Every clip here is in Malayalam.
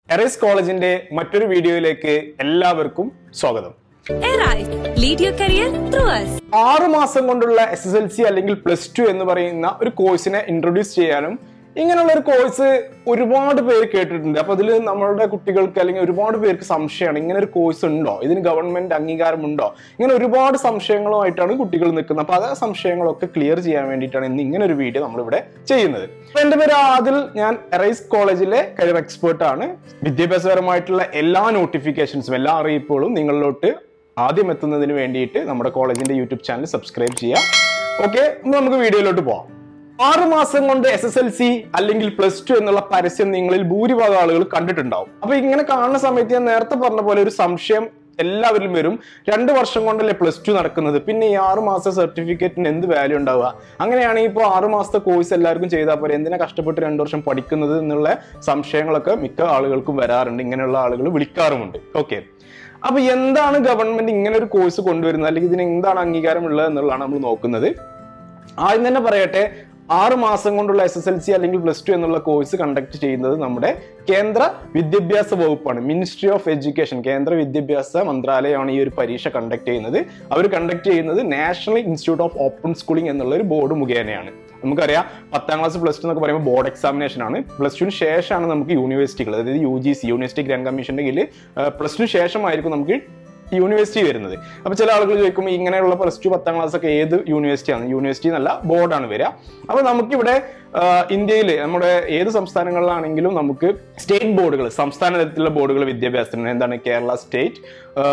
എറൈസ് കോളേജിന്റെ മറ്റൊരു വീഡിയോയിലേക്ക് എല്ലാവർക്കും സ്വാഗതം Arise. Lead your career through us. ആറു മാസം കൊണ്ടുള്ള എസ് എസ് എൽ സി അല്ലെങ്കിൽ പ്ലസ് ടു എന്ന് പറയുന്ന ഒരു കോഴ്സിനെ ഇൻട്രൊഡ്യൂസ് ചെയ്യാനും ഇങ്ങനെയുള്ള ഒരു കോഴ്സ് ഒരുപാട് പേര് കേട്ടിട്ടുണ്ട് അപ്പൊ അതിൽ നമ്മളുടെ കുട്ടികൾക്ക് അല്ലെങ്കിൽ ഒരുപാട് പേർക്ക് സംശയമാണ് ഇങ്ങനെ ഒരു കോഴ്സ് ഉണ്ടോ ഇതിന് ഗവൺമെന്റ് അംഗീകാരമുണ്ടോ ഇങ്ങനെ ഒരുപാട് സംശയങ്ങളുമായിട്ടാണ് കുട്ടികൾ നിൽക്കുന്നത് അപ്പൊ ആ സംശയങ്ങളൊക്കെ ക്ലിയർ ചെയ്യാൻ വേണ്ടിയിട്ടാണ് ഇന്ന് ഇങ്ങനെ ഒരു വീഡിയോ നമ്മളിവിടെ ചെയ്യുന്നത് അപ്പൊ എന്റെ പേര് ആദിൽ ഞാൻ എറൈസ് കോളേജിലെ കരിയർ എക്സ്പേർട്ട് ആണ് വിദ്യാഭ്യാസപരമായിട്ടുള്ള എല്ലാ നോട്ടിഫിക്കേഷൻസും എല്ലാ അറിയിപ്പുകളും നിങ്ങളിലോട്ട് ആദ്യം എത്തുന്നതിന് വേണ്ടിയിട്ട് നമ്മുടെ കോളേജിന്റെ യൂട്യൂബ് ചാനൽ സബ്സ്ക്രൈബ് ചെയ്യാം ഓക്കെ നമുക്ക് വീഡിയോയിലോട്ട് പോവാം ആറ് മാസം കൊണ്ട് എസ് എസ് എൽ സി അല്ലെങ്കിൽ പ്ലസ് ടു എന്നുള്ള പരസ്യം നിങ്ങളിൽ ഭൂരിഭാഗം ആളുകൾ കണ്ടിട്ടുണ്ടാവും അപ്പൊ ഇങ്ങനെ കാണുന്ന സമയത്ത് ഞാൻ നേരത്തെ പറഞ്ഞ പോലെ ഒരു സംശയം എല്ലാവരിലും വരും രണ്ട് വർഷം കൊണ്ടല്ലേ പ്ലസ് ടു നടക്കുന്നത് പിന്നെ ഈ ആറ് മാസത്തെ സർട്ടിഫിക്കറ്റിന് എന്ത് വാല്യൂ ഉണ്ടാവുക അങ്ങനെയാണെങ്കിൽ ഇപ്പോൾ ആറ് മാസത്തെ കോഴ്സ് എല്ലാവർക്കും ചെയ്താൽ പോലെ എന്തിനാ കഷ്ടപ്പെട്ട് രണ്ട് വർഷം പഠിക്കുന്നത് എന്നുള്ള സംശയങ്ങളൊക്കെ മിക്ക ആളുകൾക്കും വരാറുണ്ട് ഇങ്ങനെയുള്ള ആളുകൾ വിളിക്കാറുമുണ്ട് ഓക്കെ അപ്പൊ എന്താണ് ഗവൺമെന്റ് ഇങ്ങനെ ഒരു കോഴ്സ് കൊണ്ടുവരുന്നത് അല്ലെങ്കിൽ ഇതിന് എന്താണ് അംഗീകാരം ഉള്ളത് എന്നുള്ളതാണ് നമ്മൾ നോക്കുന്നത് ആദ്യം തന്നെ പറയട്ടെ ആറ് മാസം കൊണ്ടുള്ള എസ് എസ് എൽ സി അല്ലെങ്കിൽ പ്ലസ് ടു എന്നുള്ള കോഴ്സ് കണ്ടക്ട് ചെയ്യുന്നത് നമ്മുടെ കേന്ദ്ര വിദ്യാഭ്യാസ വകുപ്പാണ് മിനിസ്ട്രി ഓഫ് എഡ്യൂക്കേഷൻ കേന്ദ്ര വിദ്യാഭ്യാസ മന്ത്രാലയമാണ് ഈ ഒരു പരീക്ഷ കണ്ടക്ട് ചെയ്യുന്നത് അവർ കണ്ടക്ട് ചെയ്യുന്നത് national institute of open schooling എന്നുള്ള ഒരു ബോർഡ് മുഖേനയാണ് നമുക്കറിയാം പത്താം ക്ലാസ് പ്ലസ് ടു എന്നൊക്കെ പറയുമ്പോൾ ബോർഡ് എക്സാമിനേഷൻ ആണ് പ്ലസ് ടുവിന് ശേഷമാണ് നമുക്ക് യൂണിവേഴ്സിറ്റികൾ അതായത് U G C university grant കമ്മീഷന്റെ കീഴിൽ പ്ലസ് ടു ശേഷമായിരിക്കും നമുക്ക് യൂണിവേഴ്സിറ്റി വരുന്നത് അപ്പൊ ചില ആളുകൾ ചോദിക്കുമ്പോൾ ഇങ്ങനെയുള്ള പ്ലസ് ടു പത്താം ക്ലാസ് ഒക്കെ ഏത് യൂണിവേഴ്സിറ്റിയാണ് യൂണിവേഴ്സിറ്റി എന്നല്ല ബോർഡാണ് വരിക അപ്പൊ നമുക്കിവിടെ ഇന്ത്യയിൽ നമ്മുടെ ഏത് സംസ്ഥാനങ്ങളിലാണെങ്കിലും നമുക്ക് സ്റ്റേറ്റ് ബോർഡുകൾ സംസ്ഥാന തലത്തിലുള്ള ബോർഡുകൾ വിദ്യാഭ്യാസത്തിന് എന്താണ് കേരള സ്റ്റേറ്റ്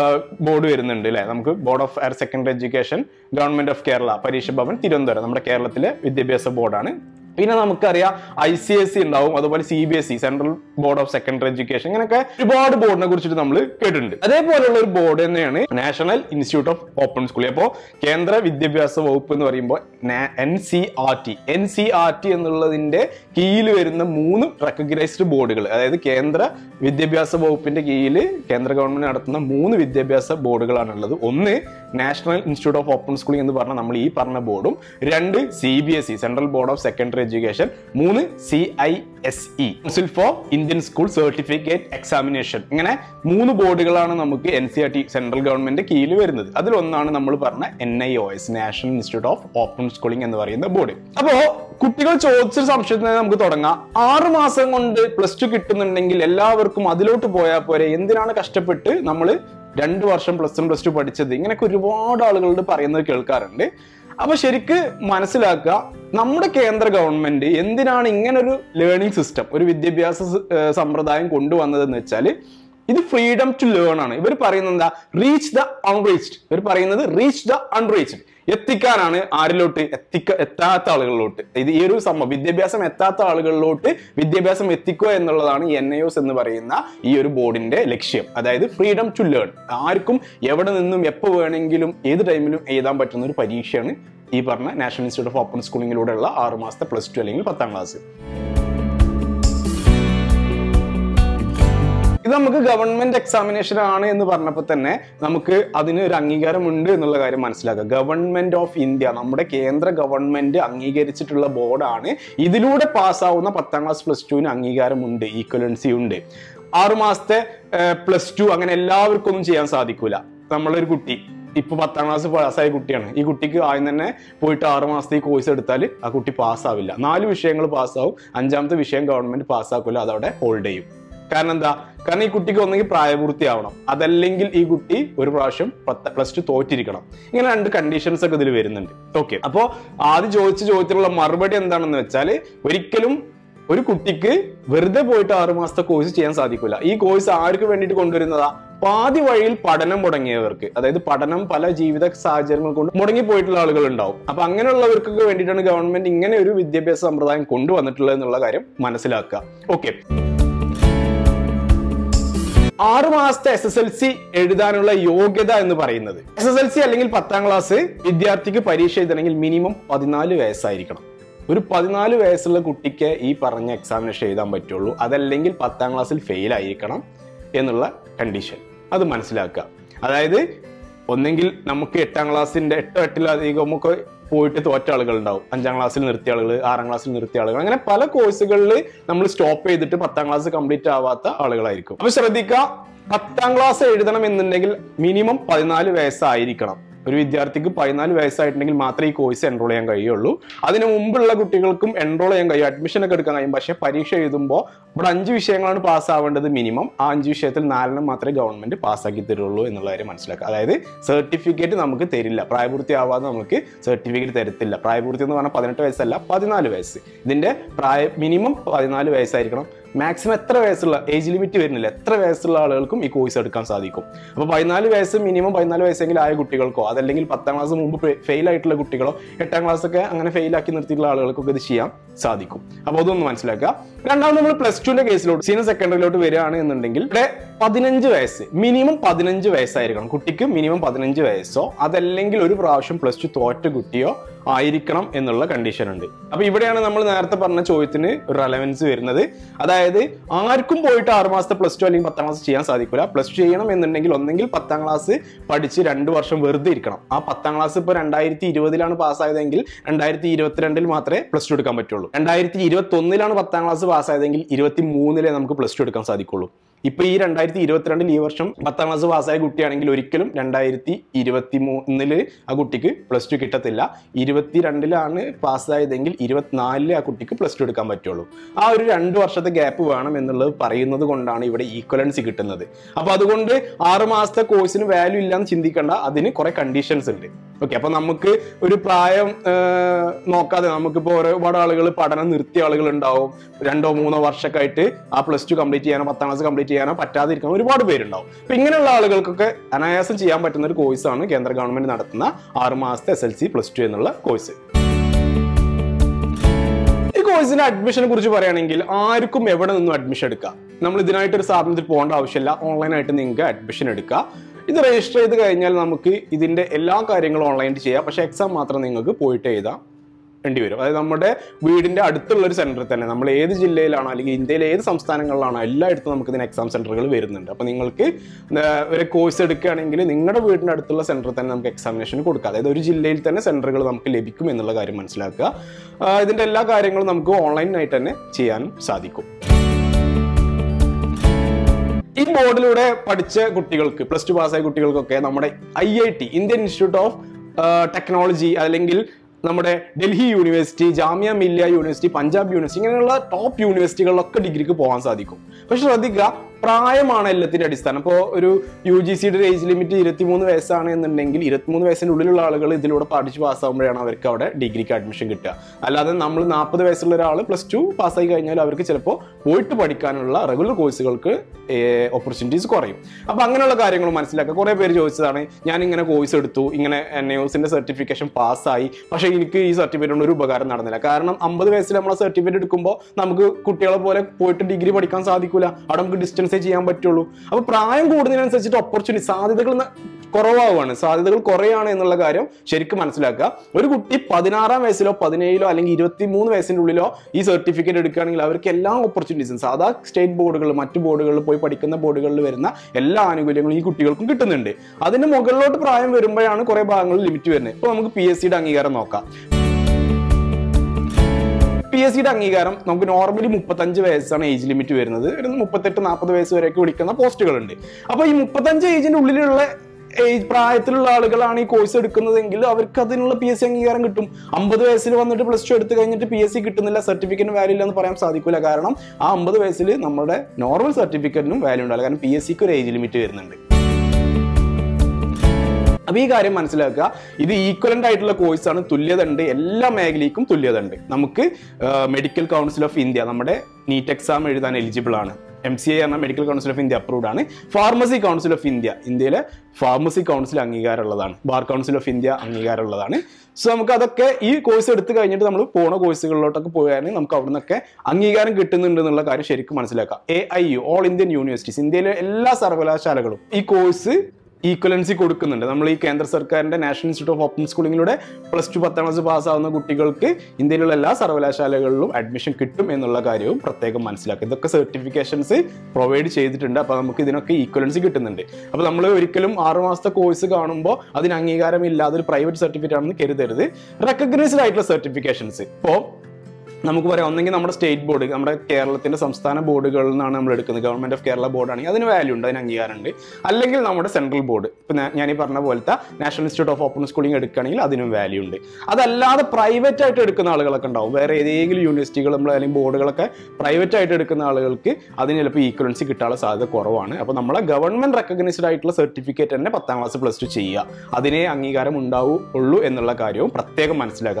ബോർഡ് വരുന്നുണ്ട് അല്ലെ നമുക്ക് board of higher secondary education government of Kerala Pareeksha Bhavan Thiruvananthapuram നമ്മുടെ കേരളത്തിലെ വിദ്യാഭ്യാസ ബോർഡാണ് പിന്നെ നമുക്കറിയാം ഐ സി എസ് സി ഉണ്ടാവും അതുപോലെ C B S E central board of secondary education ഇങ്ങനെയൊക്കെ ഒരുപാട് ബോർഡിനെ കുറിച്ചിട്ട് നമ്മൾ കേട്ടിട്ടുണ്ട് അതേപോലെയുള്ള ഒരു ബോർഡ് തന്നെയാണ് national institute of open school അപ്പോൾ കേന്ദ്ര വിദ്യാഭ്യാസ വകുപ്പ് എന്ന് പറയുമ്പോൾ N C R T N C R T എന്നുള്ളതിന്റെ കീഴിൽ വരുന്ന മൂന്ന് റെക്കഗ്നൈസ്ഡ് ബോർഡുകൾ അതായത് കേന്ദ്ര വിദ്യാഭ്യാസ വകുപ്പിന്റെ കീഴിൽ കേന്ദ്ര ഗവൺമെന്റ് നടത്തുന്ന മൂന്ന് വിദ്യാഭ്യാസ ബോർഡുകളാണുള്ളത് ഒന്ന് national institute of open schooling എന്ന് പറഞ്ഞ നമ്മൾ ഈ പറഞ്ഞ ബോർഡും രണ്ട് C B S E central board of secondary education മൂന്ന് C I S E council for Indian school certificate examination ഇങ്ങനെ മൂന്ന് ബോർഡുകളാണ് നമുക്ക് N C R T central government കീഴിൽ വരുന്നത് അതിലൊന്നാണ് നമ്മൾ പറഞ്ഞ N I O S national institute of open schooling എന്ന് പറയുന്ന ബോർഡ് അപ്പോ കുട്ടികൾ ചോദിച്ചൊരു സംശയത്തിന് നമുക്ക് തുടങ്ങാം ആറ് മാസം കൊണ്ട് പ്ലസ് ടു കിട്ടുന്നുണ്ടെങ്കിൽ എല്ലാവർക്കും അതിലോട്ട് പോയാൽ പോരെ എന്തിനാണ് കഷ്ടപ്പെട്ട് നമ്മൾ രണ്ട് വർഷം പ്ലസ് വൺ പ്ലസ് ടു പഠിച്ചത് ഇങ്ങനെയൊക്കെ ഒരുപാട് ആളുകളോട് പറയുന്നത് കേൾക്കാറുണ്ട് അപ്പൊ ശരിക്ക് മനസ്സിലാക്കുക നമ്മുടെ കേന്ദ്ര ഗവൺമെന്റ് എന്തിനാണ് ഇങ്ങനൊരു ലേണിംഗ് സിസ്റ്റം ഒരു വിദ്യാഭ്യാസ സ്- ഏർ സമ്പ്രദായം കൊണ്ടുവന്നതെന്ന് വെച്ചാൽ ഇത് ഫ്രീഡം ടു ലേൺ ആണ് ഇവർ പറയുന്നത് എന്താ റീച്ച് ദ അൺറീച്ച്ഡ് ഇവർ പറയുന്നത് റീച്ച് ദ അൺറീച്ച്ഡ് എത്തിക്കാനാണ് ആരിലോട്ട് എത്തിക്ക എത്താത്ത ആളുകളിലോട്ട് ഇത് ഈ ഒരു സംഭവം വിദ്യാഭ്യാസം എത്താത്ത ആളുകളിലോട്ട് വിദ്യാഭ്യാസം എത്തിക്കുക എന്നുള്ളതാണ് എൻ ഐ ഒസ് എന്ന് പറയുന്ന ഈ ഒരു ബോർഡിന്റെ ലക്ഷ്യം അതായത് ഫ്രീഡം ടു ലേൺ ആർക്കും എവിടെ നിന്നും എപ്പോൾ വേണമെങ്കിലും ഏത് ടൈമിലും എഴുതാൻ പറ്റുന്ന ഒരു പരീക്ഷയാണ് ഈ പറഞ്ഞ നാഷണൽ ഇൻസ്റ്റിറ്റ്യൂട്ട് ഓഫ് ഓപ്പൺ സ്കൂളിങ്ങിലൂടെയുള്ള ആറ് മാസത്തെ പ്ലസ് ടു അല്ലെങ്കിൽ പത്താം ക്ലാസ് ഇത് നമുക്ക് ഗവൺമെന്റ് എക്സാമിനേഷൻ ആണ് എന്ന് പറഞ്ഞപ്പോൾ തന്നെ നമുക്ക് അതിന് ഒരു അംഗീകാരം ഉണ്ട് എന്നുള്ള കാര്യം മനസ്സിലാക്കുക ഗവൺമെന്റ് ഓഫ് ഇന്ത്യ നമ്മുടെ കേന്ദ്ര ഗവൺമെന്റ് അംഗീകരിച്ചിട്ടുള്ള ബോർഡാണ് ഇതിലൂടെ പാസ്സാവുന്ന പത്താം ക്ലാസ് പ്ലസ് ടുവിന് അംഗീകാരമുണ്ട് ഈക്വലൻസി ഉണ്ട് ആറു മാസത്തെ പ്ലസ് ടു അങ്ങനെ എല്ലാവർക്കും ഒന്നും ചെയ്യാൻ സാധിക്കൂല നമ്മളൊരു കുട്ടി ഇപ്പൊ പത്താം ക്ലാസ് പാസ്സായ കുട്ടിയാണ് ഈ കുട്ടിക്ക് ആദ്യം തന്നെ പോയിട്ട് ആറ് മാസത്തെ ഈ കോഴ്സ് എടുത്താൽ ആ കുട്ടി പാസ്സാവില്ല നാല് വിഷയങ്ങൾ പാസ്സാവും അഞ്ചാമത്തെ വിഷയം ഗവൺമെന്റ് പാസ്സാക്കൂല അതവിടെ ഹോൾഡ് ചെയ്യും കാരണം എന്താ കാരണം ഈ കുട്ടിക്ക് ഒന്നെങ്കിൽ പ്രായപൂർത്തിയാവണം അതല്ലെങ്കിൽ ഈ കുട്ടി ഒരു പ്രാവശ്യം പത്ത് പ്ലസ് ടു തോറ്റിരിക്കണം ഇങ്ങനെ രണ്ട് കണ്ടീഷൻസ് ഒക്കെ ഇതിൽ വരുന്നുണ്ട് ഓക്കെ അപ്പോ ആദ്യം ചോദിച്ച ചോദ്യത്തിലുള്ള മറുപടി എന്താണെന്ന് വെച്ചാൽ ഒരിക്കലും ഒരു കുട്ടിക്ക് വെറുതെ പോയിട്ട് ആറു മാസത്തെ കോഴ്സ് ചെയ്യാൻ സാധിക്കില്ല ഈ കോഴ്സ് ആർക്ക് വേണ്ടിയിട്ട് കൊണ്ടുവരുന്നതാ പാതി വഴിയിൽ പഠനം മുടങ്ങിയവർക്ക് അതായത് പഠനം പല ജീവിത സാഹചര്യങ്ങൾ കൊണ്ട് മുടങ്ങി പോയിട്ടുള്ള ആളുകൾ ഉണ്ടാവും അപ്പൊ അങ്ങനെയുള്ളവർക്കൊക്കെ വേണ്ടിയിട്ടാണ് ഗവൺമെന്റ് ഇങ്ങനെ ഒരു വിദ്യാഭ്യാസ സമ്പ്രദായം കൊണ്ടുവന്നിട്ടുള്ളത് എന്നുള്ള കാര്യം മനസ്സിലാക്കുക ഓക്കെ ആറ് മാസത്തെ എസ് എസ് എൽ സി എഴുതാനുള്ള യോഗ്യത എന്ന് പറയുന്നത് എസ് എസ് എൽ സി അല്ലെങ്കിൽ പത്താം ക്ലാസ് വിദ്യാർത്ഥിക്ക് പരീക്ഷ എഴുതണമെങ്കിൽ മിനിമം പതിനാല് വയസ്സായിരിക്കണം ഒരു പതിനാല് വയസ്സുള്ള കുട്ടിക്ക് ഈ പറഞ്ഞ എക്സാമിനേഷൻ എഴുതാൻ പറ്റുള്ളൂ അതല്ലെങ്കിൽ പത്താം ക്ലാസ്സിൽ ഫെയിൽ ആയിരിക്കണം എന്നുള്ള കണ്ടീഷൻ അത് മനസ്സിലാക്കുക അതായത് ഒന്നെങ്കിൽ നമുക്ക് എട്ടാം ക്ലാസ്സിന്റെ എട്ടോ എട്ടിലധികം ഒക്കെ പോയിട്ട് തോറ്റ ആളുകൾ ഉണ്ടാവും അഞ്ചാം ക്ലാസ്സിൽ നിർത്തിയ ആളുകൾ ആറാം ക്ലാസ്സിൽ നിർത്തിയ ആളുകൾ അങ്ങനെ പല കോഴ്സുകളിൽ നമ്മൾ സ്റ്റോപ്പ് ചെയ്തിട്ട് പത്താം ക്ലാസ് കംപ്ലീറ്റ് ആവാത്ത ആളുകളായിരിക്കും അപ്പൊ ശ്രദ്ധിക്കുക പത്താം ക്ലാസ് എഴുതണം എന്നുണ്ടെങ്കിൽ മിനിമം പതിനാല് വയസ്സായിരിക്കണം ഒരു വിദ്യാർത്ഥിക്ക് പതിനാല് വയസ്സായിട്ടുണ്ടെങ്കിൽ മാത്രമേ ഈ കോഴ്സ് എൻറോൾ ചെയ്യാൻ കഴിയുള്ളൂ അതിന് മുമ്പുള്ള കുട്ടികൾക്കും എൻറോൾ ചെയ്യാൻ കഴിയും അഡ്മിഷൻ ഒക്കെ എടുക്കാൻ കഴിയും പക്ഷേ പരീക്ഷ എഴുതുമ്പോൾ ഇവിടെ അഞ്ച് വിഷയങ്ങളാണ് പാസ്സാവേണ്ടത് മിനിമം ആ അഞ്ച് വിഷയത്തിൽ നാലെണ്ണം മാത്രമേ ഗവൺമെന്റ് പാസ്സാക്കി തരുള്ളൂ എന്നുള്ള കാര്യം മനസ്സിലാക്കുക അതായത് സർട്ടിഫിക്കറ്റ് നമുക്ക് തരില്ല പ്രായപൂർത്തിയാവാതെ നമുക്ക് സർട്ടിഫിക്കറ്റ് തരത്തില്ല പ്രായപൂർത്തി എന്ന് പറഞ്ഞാൽ പതിനെട്ട് വയസ്സല്ല പതിനാല് വയസ്സ് ഇതിന്റെ പ്രായ മിനിമം പതിനാല് വയസ്സായിരിക്കണം മാക്സിമം എത്ര വയസ്സുള്ള ഏജ് ലിമിറ്റ് വരുന്നില്ല എത്ര വയസ്സുള്ള ആളുകൾക്കും ഈ കോഴ്സ് എടുക്കാൻ സാധിക്കും അപ്പോൾ പതിനാല് വയസ്സ് മിനിമം പതിനാല് വയസ്സെങ്കിലും ആയ കുട്ടികൾക്കോ അതല്ലെങ്കിൽ പത്താം ക്ലാസ് മുമ്പ് ഫെയിൽ ആയിട്ടുള്ള കുട്ടികളോ എട്ടാം ക്ലാസ് ഒക്കെ അങ്ങനെ ഫെയിൽ ആക്കി നിർത്തിയിട്ടുള്ള ആളുകൾക്കൊക്കെ ഇത് ചെയ്യാൻ സാധിക്കും അപ്പോൾ അതൊന്ന് മനസ്സിലാക്കുക രണ്ടാമത് നമ്മൾ പ്ലസ് ടുവിന്റെ കേസിലോട്ട് സീനിയർ സെക്കൻഡറിയിലോട്ട് വരികയാണ് എന്നുണ്ടെങ്കിൽ ഇവിടെ പതിനഞ്ച് വയസ്സ് മിനിമം പതിനഞ്ച് വയസ്സായിരിക്കണം കുട്ടിക്ക് മിനിമം പതിനഞ്ച് വയസ്സോ അതല്ലെങ്കിൽ ഒരു പ്രാവശ്യം പ്ലസ് ടു തോറ്റ കുട്ടിയോ ആയിരിക്കണം എന്നുള്ള കണ്ടീഷൻ ഉണ്ട് അപ്പൊ ഇവിടെയാണ് നമ്മൾ നേരത്തെ പറഞ്ഞ ചോദ്യത്തിന് ഒരു റെലവൻസ് വരുന്നത് അതായത് ആർക്കും പോയിട്ട് ആറ് മാസത്തെ പ്ലസ് ടു അല്ലെങ്കിൽ പത്താം ക്ലാസ് ചെയ്യാൻ സാധിക്കില്ല പ്ലസ് ടു ചെയ്യണം എന്നുണ്ടെങ്കിൽ ഒന്നെങ്കിൽ പത്താം ക്ലാസ് പഠിച്ച് രണ്ട് വർഷം വെറുതെ ഇരിക്കണം ആ പത്താം ക്ലാസ് ഇപ്പോൾ രണ്ടായിരത്തി ഇരുപതിലാണ് പാസ്സായതെങ്കിൽ രണ്ടായിരത്തി ഇരുപത്തിരണ്ടിൽ മാത്രമേ പ്ലസ് ടു എടുക്കാൻ പറ്റുള്ളൂ രണ്ടായിരത്തി ഇരുപത്തി ഒന്നിലാണ് പത്താം ക്ലാസ് പാസ്സായതെങ്കിൽ ഇരുപത്തി മൂന്നിലേ നമുക്ക് പ്ലസ് ടു എടുക്കാൻ സാധിക്കുള്ളൂ ഇപ്പൊ ഈ രണ്ടായിരത്തി ഇരുപത്തിരണ്ടിൽ ഈ വർഷം പത്താം ക്ലാസ് പാസ്സായ കുട്ടിയാണെങ്കിൽ ഒരിക്കലും രണ്ടായിരത്തി ഇരുപത്തി മൂന്നില് ആ കുട്ടിക്ക് പ്ലസ് ടു കിട്ടത്തില്ല ഇരുപത്തിരണ്ടിലാണ് പാസ്സായതെങ്കിൽ ഇരുപത്തിനാലില് ആ കുട്ടിക്ക് പ്ലസ് ടു എടുക്കാൻ പറ്റുള്ളൂ ആ ഒരു രണ്ട് വർഷത്തെ ഗ്യാപ്പ് വേണം എന്നുള്ളത് പറയുന്നത് കൊണ്ടാണ് ഇവിടെ ഈക്വലൻസി കിട്ടുന്നത് അപ്പൊ അതുകൊണ്ട് ആറ് മാസത്തെ കോഴ്സിന് വാല്യൂ ഇല്ലാന്ന് ചിന്തിക്കേണ്ട അതിന് കുറെ കണ്ടീഷൻസ് ഉണ്ട് ഓക്കെ അപ്പൊ നമുക്ക് ഒരു പ്രായം ആ, നോക്കാതെ നമുക്കിപ്പോ ഒരുപാട് ആളുകൾ പഠനം നിർത്തിയ ആളുകൾ ഉണ്ടാവും രണ്ടോ മൂന്നോ വർഷമൊക്കെ ആയിട്ട് ആ പ്ലസ് ടു കംപ്ലീറ്റ് ചെയ്യാനോ പത്താം ക്ലാസ് കംപ്ലീറ്റ് ചെയ്യാനോ പറ്റാതിരിക്കുന്ന ഒരുപാട് പേരുണ്ടാവും അപ്പൊ ഇങ്ങനെയുള്ള ആളുകൾക്കൊക്കെ അനായാസം ചെയ്യാൻ പറ്റുന്ന ഒരു കോഴ്സാണ് കേന്ദ്ര ഗവൺമെന്റ് നടത്തുന്ന ആറ് മാസത്തെ S L C plus two എന്നുള്ള കോഴ്സ് ഈ കോഴ്സിന്റെ അഡ്മിഷനെ കുറിച്ച് പറയുകയാണെങ്കിൽ ആർക്കും എവിടെ നിന്നും അഡ്മിഷൻ എടുക്കാം നമ്മൾ ഇതിനായിട്ട് ഒരു സ്ഥാപനത്തിൽ പോകേണ്ട ആവശ്യമില്ല ഓൺലൈനായിട്ട് നിങ്ങൾക്ക് അഡ്മിഷൻ എടുക്കാം ഇത് രജിസ്റ്റർ ചെയ്ത് കഴിഞ്ഞാൽ നമുക്ക് ഇതിന്റെ എല്ലാ കാര്യങ്ങളും ഓൺലൈനിൽ ചെയ്യാം പക്ഷേ എക്സാം മാത്രം നിങ്ങൾക്ക് പോയിട്ട് എഴുതാം വേണ്ടി വരും അതായത് നമ്മുടെ വീടിന്റെ അടുത്തുള്ള ഒരു സെന്ററിൽ തന്നെ നമ്മൾ ഏത് ജില്ലയിലാണോ അല്ലെങ്കിൽ ഇന്ത്യയിലെ ഏത് സംസ്ഥാനങ്ങളിലാണോ എല്ലായിടത്തും നമുക്ക് ഇതിന് എക്സാം സെന്ററുകൾ വരുന്നുണ്ട് അപ്പോൾ നിങ്ങൾക്ക് ആ, ഒരു കോഴ്സ് എടുക്കുകയാണെങ്കിൽ നിങ്ങളുടെ വീടിന്റെ അടുത്തുള്ള സെന്ററിൽ തന്നെ നമുക്ക് എക്സാമിനേഷൻ കൊടുക്കാം അതായത് ഒരു ജില്ലയിൽ തന്നെ സെന്ററുകൾ നമുക്ക് ലഭിക്കും എന്നുള്ള കാര്യം മനസ്സിലാക്കുക ആ, ഇതിന്റെ എല്ലാ കാര്യങ്ങളും നമുക്ക് ഓൺലൈനായിട്ട് തന്നെ ചെയ്യാനും സാധിക്കും ഈ ബോർഡിലൂടെ പഠിച്ച കുട്ടികൾക്ക് പ്ലസ് ടു പാസ്സായ കുട്ടികൾക്കൊക്കെ നമ്മുടെ I I T Indian institute of technology അല്ലെങ്കിൽ നമ്മുടെ Delhi university Jamia Millia university Punjab university ഇങ്ങനെയുള്ള ടോപ്പ് യൂണിവേഴ്സിറ്റികളിലൊക്കെ ഡിഗ്രിക്ക് പോകാൻ സാധിക്കും പക്ഷെ ശ്രദ്ധിക്കുക പ്രായമാണ് എല്ലാത്തിന്റെ അടിസ്ഥാനം ഇപ്പോൾ ഒരു യു ജി സിയുടെ ഏജ് ലിമിറ്റ് ഇരുപത്തിമൂന്ന് വയസ്സാണ് എന്നുണ്ടെങ്കിൽ ഇരുപത്തിമൂന്ന് വയസ്സിന് ഉള്ളിലുള്ള ആളുകൾ ഇതിലൂടെ പഠിച്ച് പാസ്സാകുമ്പോഴാണ് അവർക്ക് അവിടെ ഡിഗ്രിക്ക് അഡ്മിഷൻ കിട്ടുക അല്ലാതെ നമ്മൾ നാൽപ്പത് വയസ്സുള്ള ഒരാൾ പ്ലസ് ടു പാസ്സായി കഴിഞ്ഞാൽ അവർക്ക് ചിലപ്പോൾ പോയിട്ട് പഠിക്കാനുള്ള റെഗുലർ കോഴ്സുകൾക്ക് ഓപ്പർച്യൂണിറ്റീസ് കുറയും അപ്പൊ അങ്ങനെയുള്ള കാര്യങ്ങൾ മനസ്സിലാക്കുക കുറെ പേര് ചോദിച്ചതാണ് ഞാൻ ഇങ്ങനെ കോഴ്സ് എടുത്തു ഇങ്ങനെ എൻ യൂസിന്റെ സർട്ടിഫിക്കേഷൻ പാസ്സായി പക്ഷേ എനിക്ക് ഈ സർട്ടിഫിക്കറ്റ് കൊണ്ട് ഒരു ഉപകാരം നടന്നില്ല കാരണം അമ്പത് വയസ്സിൽ നമ്മൾ സർട്ടിഫിക്കറ്റ് എടുക്കുമ്പോൾ നമുക്ക് കുട്ടികളെ പോലെ പോയിട്ട് ഡിഗ്രി പഠിക്കാൻ സാധിക്കില്ല അവിടെ നമുക്ക് ഡിസ്റ്റൻസേ ചെയ്യാൻ പറ്റുള്ളൂ അപ്പൊ പ്രായം കൂടുന്നതിനനുസരിച്ചിട്ട് ഓപ്പർച്യൂണിറ്റി സാധ്യതകൾ ന- കുറവാകുവാണ് സാധ്യതകൾ കുറയാണ് എന്നുള്ള കാര്യം ശരിക്കും മനസ്സിലാക്കുക ഒരു കുട്ടി പതിനാറാം വയസ്സിലോ പതിനേഴിലോ അല്ലെങ്കിൽ ഇരുപത്തി മൂന്ന് വയസ്സിന്റെ ഉള്ളിലോ ഈ സർട്ടിഫിക്കറ്റ് എടുക്കുകയാണെങ്കിൽ അവർക്ക് എല്ലാ ഓപ്പർച്യൂണിറ്റീസും സാധാ സ്റ്റേറ്റ് ബോർഡുകൾ മറ്റു ബോർഡുകളിൽ പോയി പഠിക്കുന്ന ബോർഡുകളിൽ വരുന്ന എല്ലാ ആനുകൂല്യങ്ങളും ഈ കുട്ടികൾക്കും കിട്ടുന്നുണ്ട് അതിന് മുകളിലോട്ട് പ്രായം വരുമ്പോഴാണ് കുറെ ഭാഗങ്ങളിൽ ലിമിറ്റ് വരുന്നത് ഇപ്പൊ നമുക്ക് പി എസ് സിയുടെ അംഗീകാരം നോക്കാം പി എസ് സിയുടെ അംഗീകാരം നമുക്ക് നോർമലി മുപ്പത്തഞ്ച് വയസ്സാണ് ഏജ് ലിമിറ്റ് വരുന്നത് ഒരു മുപ്പത്തെട്ട് നാൽപ്പത് വയസ്സ് വരെയൊക്കെ വിളിക്കുന്ന പോസ്റ്റുകളുണ്ട് അപ്പൊ ഈ മുപ്പത്തഞ്ച് ഏജിന്റെ ഉള്ളിലുള്ള ഏജ് പ്രായത്തിലുള്ള ആളുകളാണ് ഈ കോഴ്സ് എടുക്കുന്നതെങ്കിൽ അവർക്ക് അതിനുള്ള പി എസ് സി അംഗീകാരം കിട്ടും അമ്പത് വയസ്സിൽ വന്നിട്ട് പ്ലസ് ടു എടുത്തു കഴിഞ്ഞിട്ട് പി എസ് സി കിട്ടുന്നില്ല സർട്ടിഫിക്കറ്റിന് വാല്യൂ ഇല്ല എന്ന് പറയാൻ സാധിക്കില്ല കാരണം ആ അമ്പത് വയസ്സിൽ നമ്മുടെ നോർമൽ സർട്ടിഫിക്കറ്റിനും വാല്യൂ ഉണ്ടാവില്ല കാരണം പി എസ് സിക്ക് ഒരു ഏജ് ലിമിറ്റ് വരുന്നുണ്ട് അപ്പൊ ഈ കാര്യം മനസ്സിലാക്കുക ഇത് ഈക്വലന്റ് ആയിട്ടുള്ള കോഴ്സ് ആണ് തുല്യത ഉണ്ട് എല്ലാ മേഖലയ്ക്കും തുല്യത ഉണ്ട് നമുക്ക് മെഡിക്കൽ കൗൺസിൽ ഓഫ് ഇന്ത്യ നമ്മുടെ നീറ്റ് എക്സാം എഴുതാൻ എലിജിബിൾ ആണ് എം സി ഐ എന്ന medical council of India approved ആണ് ഫാർമസി കൗൺസിൽ ഓഫ് ഇന്ത്യ ഇന്ത്യയിലെ ഫാർമസി കൗൺസിൽ അംഗീകാരമുള്ളതാണ് ബാർ കൗൺസിൽ ഓഫ് ഇന്ത്യ അംഗീകാരമുള്ളതാണ് സോ നമുക്ക് അതൊക്കെ ഈ കോഴ്സ് എടുത്തു കഴിഞ്ഞിട്ട് നമ്മൾ പോണ കോഴ്സുകളിലോട്ടൊക്കെ പോയാൽ നമുക്ക് അവിടെ നിന്നൊക്കെ അംഗീകാരം കിട്ടുന്നുണ്ട് എന്നുള്ള കാര്യം ശരിക്കും മനസ്സിലാക്കാം A I U all Indian universities ഇന്ത്യയിലെ എല്ലാ സർവകലാശാലകളും ഈ കോഴ്സ് ഈക്വലൻസി കൊടുക്കുന്നുണ്ട് നമ്മൾ ഈ കേന്ദ്ര സർക്കാരിന്റെ നാഷണൽ ഇൻസ്റ്റിറ്റ്യൂട്ട് ഓഫ് ഓപ്പൺ സ്കൂളിങ്ങിലൂടെ പ്ലസ് ടു പത്താം ക്ലാസ് പാസ്സാവുന്ന കുട്ടികൾക്ക് ഇന്ത്യയിലുള്ള എല്ലാ സർവകലാശാലകളിലും അഡ്മിഷൻ കിട്ടും എന്നുള്ള കാര്യവും പ്രത്യേകം മനസ്സിലാക്കുക ഇതൊക്കെ സർട്ടിഫിക്കേഷൻസ് പ്രൊവൈഡ് ചെയ്തിട്ടുണ്ട് അപ്പോൾ നമുക്ക് ഇതിനൊക്കെ ഈക്വലൻസി കിട്ടുന്നുണ്ട് അപ്പോൾ നമ്മൾ ഒരിക്കലും ആറ് മാസത്തെ കോഴ്സ് കാണുമ്പോൾ അതിന് അംഗീകാരം ഇല്ലാതെ ഒരു പ്രൈവറ്റ് സർട്ടിഫിക്കറ്റ് ആണെന്ന് കരുതരുത് റെക്കഗ്നൈസ്ഡ് ആയിട്ടുള്ള സർട്ടിഫിക്കേഷൻസ് ഇപ്പോൾ നമുക്ക് പറയാം ഒന്നെങ്കിൽ നമ്മുടെ സ്റ്റേറ്റ് ബോർഡ് നമ്മുടെ കേരളത്തിന്റെ സംസ്ഥാന ബോർഡുകളിൽ നിന്നാണ് നമ്മൾ എടുക്കുന്നത് ഗവൺമെന്റ് ഓഫ് കേരള ബോർഡ് ആണെങ്കിൽ അതിന് വാല്യൂ ഉണ്ട് അതിന് അംഗീകാരമുണ്ട് അല്ലെങ്കിൽ നമ്മുടെ സെൻട്രൽ ബോർഡ് ഇപ്പം ഞാൻ ഈ പറഞ്ഞ പോലത്തെ national institute of open schooling എടുക്കുകയാണെങ്കിൽ അതിനും വാല്യൂ ഉണ്ട് അതല്ലാതെ പ്രൈവറ്റ് ആയിട്ട് എടുക്കുന്ന ആളുകളൊക്കെ ഉണ്ടാവും വേറെ ഏതെങ്കിലും യൂണിവേഴ്സിറ്റികൾ നമ്മൾ അല്ലെങ്കിൽ ബോർഡുകളൊക്കെ പ്രൈവറ്റ് ആയിട്ട് എടുക്കുന്ന ആളുകൾക്ക് അതിന് ചിലപ്പോൾ ഈക്വലൻസി കിട്ടാനുള്ള സാധ്യത കുറവാണ് അപ്പോൾ നമ്മളെ ഗവൺമെന്റ് റെക്കഗ്നൈസ്ഡ് ആയിട്ടുള്ള സർട്ടിഫിക്കറ്റ് തന്നെ പത്താം ക്ലാസ് പ്ലസ് ടു ചെയ്യുക അതിനെ അംഗീകാരം ഉണ്ടാവുള്ളൂ എന്നുള്ള കാര്യവും പ്രത്യേകം മനസ്സിലാക്കുക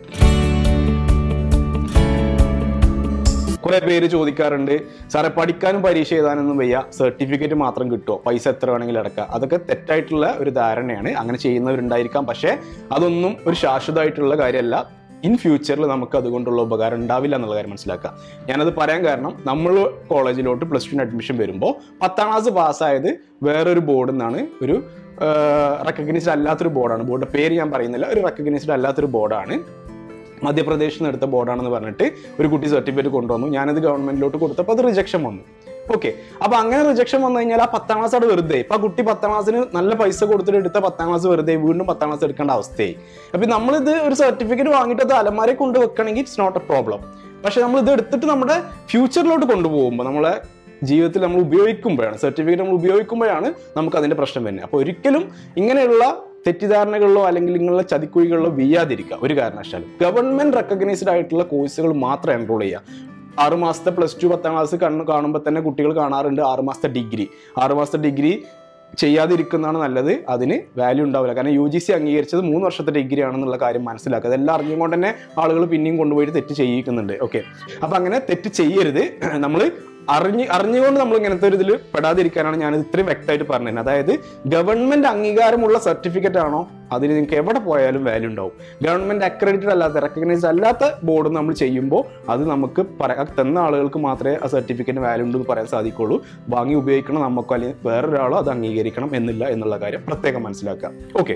കുറെ പേര് ചോദിക്കാറുണ്ട് സാറേ പഠിക്കാനും പരീക്ഷ എഴുതാനൊന്നും വയ്യ സർട്ടിഫിക്കറ്റ് മാത്രം കിട്ടുമോ പൈസ എത്ര വേണമെങ്കിലും അടക്കാം അതൊക്കെ തെറ്റായിട്ടുള്ള ഒരു ധാരണയാണ് അങ്ങനെ ചെയ്യുന്നവരുണ്ടായിരിക്കാം പക്ഷേ അതൊന്നും ഒരു ശാശ്വതമായിട്ടുള്ള കാര്യമല്ല ഇൻ ഫ്യൂച്ചറിൽ നമുക്ക് അതുകൊണ്ടുള്ള ഉപകാരം ഉണ്ടാവില്ല എന്നുള്ള കാര്യം മനസ്സിലാക്കുക ഞാനത് പറയാൻ കാരണം നമ്മൾ കോളേജിലോട്ട് പ്ലസ് ടുവിന് അഡ്മിഷൻ വരുമ്പോൾ പത്താം ക്ലാസ് പാസ്സായത് വേറൊരു ബോർഡിൽ നിന്നാണ് ഒരു റെക്കഗ്നൈസ്ഡ് അല്ലാത്തൊരു ബോർഡാണ് ബോർഡിന്റെ പേര് ഞാൻ പറയുന്നില്ല ഒരു റെക്കഗ്നൈസ്ഡ് അല്ലാത്തൊരു ബോർഡാണ് മധ്യപ്രദേശിൽ നിന്ന് എടുത്ത ബോർഡാണെന്ന് പറഞ്ഞിട്ട് ഒരു കുട്ടി സർട്ടിഫിക്കറ്റ് കൊണ്ടുവന്നു ഞാനത് ഗവൺമെന്റിലോട്ട് കൊടുത്തപ്പോൾ അത് റിജക്ഷൻ വന്നു ഓക്കെ അപ്പൊ അങ്ങനെ റിജക്ഷൻ വന്നു കഴിഞ്ഞാൽ ആ പത്താം ക്ലാസ് അവിടെ വെറുതെ ഇപ്പൊ ആ കുട്ടി പത്താം ക്ലാസ്സിന് നല്ല പൈസ കൊടുത്തിട്ട് എടുത്ത പത്താം ക്ലാസ് വെറുതെ വീണ്ടും പത്താം ക്ലാസ് എടുക്കേണ്ട അവസ്ഥയായി അപ്പൊ നമ്മളിത് ഒരു സർട്ടിഫിക്കറ്റ് വാങ്ങിയിട്ട് അത് അലമാരെ കൊണ്ട് വെക്കണമെങ്കിൽ ഇറ്റ്സ് നോട്ട് എ പ്രോബ്ലം പക്ഷെ നമ്മൾ ഇത് എടുത്തിട്ട് നമ്മുടെ ഫ്യൂച്ചറിലോട്ട് കൊണ്ടുപോകുമ്പോൾ നമ്മളെ ജീവിതത്തിൽ നമ്മൾ ഉപയോഗിക്കുമ്പോഴാണ് സർട്ടിഫിക്കറ്റ് നമ്മൾ ഉപയോഗിക്കുമ്പോഴാണ് നമുക്ക് അതിന്റെ പ്രശ്നം വരുന്നത് അപ്പോൾ ഒരിക്കലും ഇങ്ങനെയുള്ള തെറ്റിദ്ധാരണകളിലോ അല്ലെങ്കിൽ ഇങ്ങനെയുള്ള ചതിക്കുഴികളിലോ വീയാതിരിക്കുക ഒരു കാരണവശാലും ഗവൺമെന്റ് റെക്കഗ്നൈസ്ഡ് ആയിട്ടുള്ള കോഴ്സുകൾ മാത്രം എൻറോൾ ചെയ്യുക ആറ് മാസത്തെ പ്ലസ് ടു പത്താം ക്ലാസ് കണ്ണ് കാണുമ്പോൾ തന്നെ കുട്ടികൾ കാണാറുണ്ട് ആറ് മാസത്തെ ഡിഗ്രി ആറ് മാസത്തെ ഡിഗ്രി ചെയ്യാതിരിക്കുന്നതാണ് നല്ലത് അതിന് വാല്യൂ ഉണ്ടാവില്ല കാരണം യു ജി സി അംഗീകരിച്ചത് മൂന്ന് വർഷത്തെ ഡിഗ്രി ആണെന്നുള്ള കാര്യം മനസ്സിലാക്കുക അതെല്ലാം അറിഞ്ഞുകൊണ്ട് തന്നെ ആളുകൾ പിന്നെയും കൊണ്ടുപോയിട്ട് തെറ്റ് ചെയ്യിക്കുന്നുണ്ട് ഓക്കെ അപ്പൊ അങ്ങനെ തെറ്റ് ചെയ്യരുത് നമ്മൾ അറിഞ്ഞ് അറിഞ്ഞുകൊണ്ട് നമ്മൾ ഇങ്ങനത്തെ ഒരു ഇതിൽ പെടാതിരിക്കാനാണ് ഞാൻ ഇത്രയും വ്യക്തമായിട്ട് പറഞ്ഞത് അതായത് ഗവൺമെന്റ് അംഗീകാരമുള്ള സർട്ടിഫിക്കറ്റ് ആണോ അതിന് നിങ്ങൾക്ക് എവിടെ പോയാലും വാല്യൂ ഉണ്ടാവും ഗവൺമെന്റ് അക്രഡിറ്റഡ് അല്ലാത്ത റെക്കഗ്നൈസ്ഡ് അല്ലാത്ത ബോർഡ് നമ്മൾ ചെയ്യുമ്പോൾ അത് നമുക്ക് പറയാ തന്ന ആളുകൾക്ക് മാത്രമേ ആ സർട്ടിഫിക്കറ്റിന് വാല്യൂ ഉണ്ടെന്ന് പറയാൻ സാധിക്കുള്ളൂ വാങ്ങി ഉപയോഗിക്കണം നമുക്കോ അല്ലെങ്കിൽ വേറൊരാളോ അത് അംഗീകരിക്കണം എന്നില്ല എന്നുള്ള കാര്യം പ്രത്യേകം മനസ്സിലാക്കുക ഓക്കെ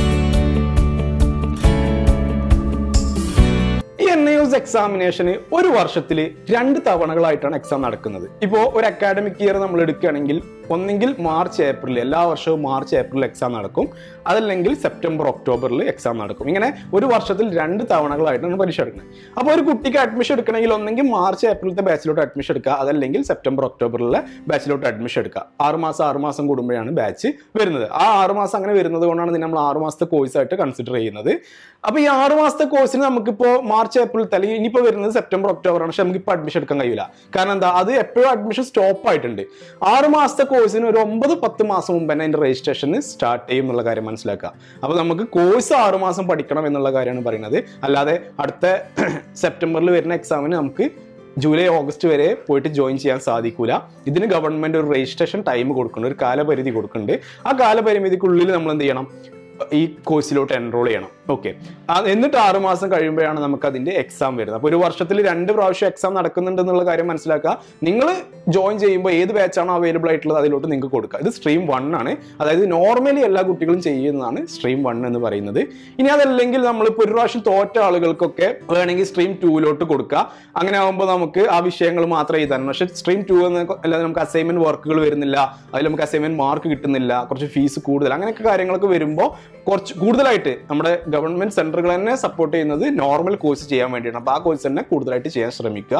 ഈ എൻ ഐ എസ് എക്സാമിനേഷന് ഒരു വർഷത്തിൽ രണ്ട് തവണകളായിട്ടാണ് എക്സാം നടക്കുന്നത് ഇപ്പോൾ ഒരു അക്കാഡമിക് ഇയർ നമ്മൾ എടുക്കുകയാണെങ്കിൽ ഒന്നെങ്കിൽ മാർച്ച് ഏപ്രിൽ എല്ലാ വർഷവും മാർച്ച് ഏപ്രിൽ എക്സാം നടക്കും അതല്ലെങ്കിൽ സെപ്റ്റംബർ ഒക്ടോബറിൽ എക്സാം നടക്കും ഇങ്ങനെ ഒരു വർഷത്തിൽ രണ്ട് തവണകളായിട്ടാണ് പരീക്ഷ എടുക്കുന്നത് അപ്പോൾ ഒരു കുട്ടിക്ക് അഡ്മിഷൻ എടുക്കണമെങ്കിൽ ഒന്നെങ്കിൽ മാർച്ച് ഏപ്രിലത്തെ ബാച്ചിലോട്ട് അഡ്മിഷൻ എടുക്കുക അതല്ലെങ്കിൽ സെപ്റ്റംബർ ഒക്ടോബറിലെ ബാച്ചിലോട്ട് അഡ്മിഷൻ എടുക്കുക ആറ് മാസം ആറ് മാസം കൂടുമ്പോഴാണ് ബാച്ച് വരുന്നത് ആ ആറ് മാസം അങ്ങനെ വരുന്നത് കൊണ്ടാണ് ഇതിനെ നമ്മൾ ആറ് മാസത്തെ കോഴ്സ് ആയിട്ട് കൺസിഡർ ചെയ്യുന്നത് അപ്പോൾ ഈ ആറ് മാസത്തെ കോഴ്സിന് നമുക്കിപ്പോൾ മാർച്ച് ഏപ്രിൽ അല്ലെങ്കിൽ ഇനിയിപ്പോൾ വരുന്നത് സെപ്റ്റംബർ ഒക്ടോബർ ആണ് പക്ഷെ നമുക്കിപ്പോൾ അഡ്മിഷൻ എടുക്കാൻ കഴിയില്ല കാരണം എന്താ അത് എപ്പോഴും അഡ്മിഷൻ സ്റ്റോപ്പ് ആയിട്ടുണ്ട് ആറ് മാസത്തെ കോഴ്സിന് ഒരു ഒമ്പത് പത്ത് മാസം മുമ്പ് തന്നെ അതിന്റെ രജിസ്ട്രേഷൻ സ്റ്റാർട്ട് ചെയ്യും എന്നുള്ള കാര്യം മനസ്സിലാക്കുക അപ്പോൾ നമുക്ക് കോഴ്സ് ആറ് മാസം പഠിക്കണം എന്നുള്ള കാര്യമാണ് പറയുന്നത് അല്ലാതെ അടുത്ത സെപ്റ്റംബറിൽ വരുന്ന എക്സാമിന് നമുക്ക് ജൂലൈ ഓഗസ്റ്റ് വരെ പോയിട്ട് ജോയിൻ ചെയ്യാൻ സാധിക്കൂല ഇതിന് ഗവൺമെന്റ് ഒരു രജിസ്ട്രേഷൻ ടൈം കൊടുക്കുന്നുണ്ട് ഒരു കാലപരിധി കൊടുക്കുന്നുണ്ട് ആ കാലപരിമിതിക്കുള്ളിൽ നമ്മൾ എന്ത് ചെയ്യണം ഈ കോഴ്സിലോട്ട് എൻറോൾ ചെയ്യണം ഓക്കെ എന്നിട്ട് ആറ് മാസം കഴിയുമ്പോഴാണ് നമുക്ക് അതിന്റെ എക്സാം വരുന്നത് അപ്പോൾ ഒരു വർഷത്തിൽ രണ്ട് പ്രാവശ്യം എക്സാം നടക്കുന്നുണ്ട് എന്നുള്ള കാര്യം മനസ്സിലാക്കുക നിങ്ങൾ ജോയിൻ ചെയ്യുമ്പോൾ ഏത് ബാച്ചാണോ അവൈലബിൾ ആയിട്ടുള്ളത് അതിലോട്ട് നിങ്ങൾക്ക് കൊടുക്കുക ഇത് സ്ട്രീം വൺ ആണ് അതായത് നോർമലി എല്ലാ കുട്ടികളും ചെയ്യുന്നതാണ് സ്ട്രീം വൺ എന്ന് പറയുന്നത് ഇനി അതല്ലെങ്കിൽ നമ്മളിപ്പോൾ ഒരു പ്രാവശ്യം തോറ്റ ആളുകൾക്കൊക്കെ വേണമെങ്കിൽ സ്ട്രീം ടൂവിലോട്ട് കൊടുക്കുക അങ്ങനെ ആകുമ്പോൾ നമുക്ക് ആ വിഷയങ്ങൾ മാത്രം എഴുതാൻ പക്ഷേ സ്ട്രീം ടു എന്ന് അല്ലാതെ നമുക്ക് അസൈൻമെന്റ് വർക്കുകൾ വരുന്നില്ല അതിൽ നമുക്ക് അസൈൻമെന്റ് മാർക്ക് കിട്ടുന്നില്ല കുറച്ച് ഫീസ് കൂടുതൽ അങ്ങനെയൊക്കെ കാര്യങ്ങളൊക്കെ വരുമ്പോൾ കുറച്ച് കൂടുതലായിട്ട് നമ്മുടെ ഗവൺമെന്റ് സെന്ററുകൾ തന്നെ സപ്പോർട്ട് ചെയ്യുന്നത് നോർമൽ കോഴ്സ് ചെയ്യാൻ വേണ്ടിയാണ് അപ്പോൾ ആ കോഴ്സ് തന്നെ കൂടുതലായിട്ട് ചെയ്യാൻ ശ്രമിക്കുക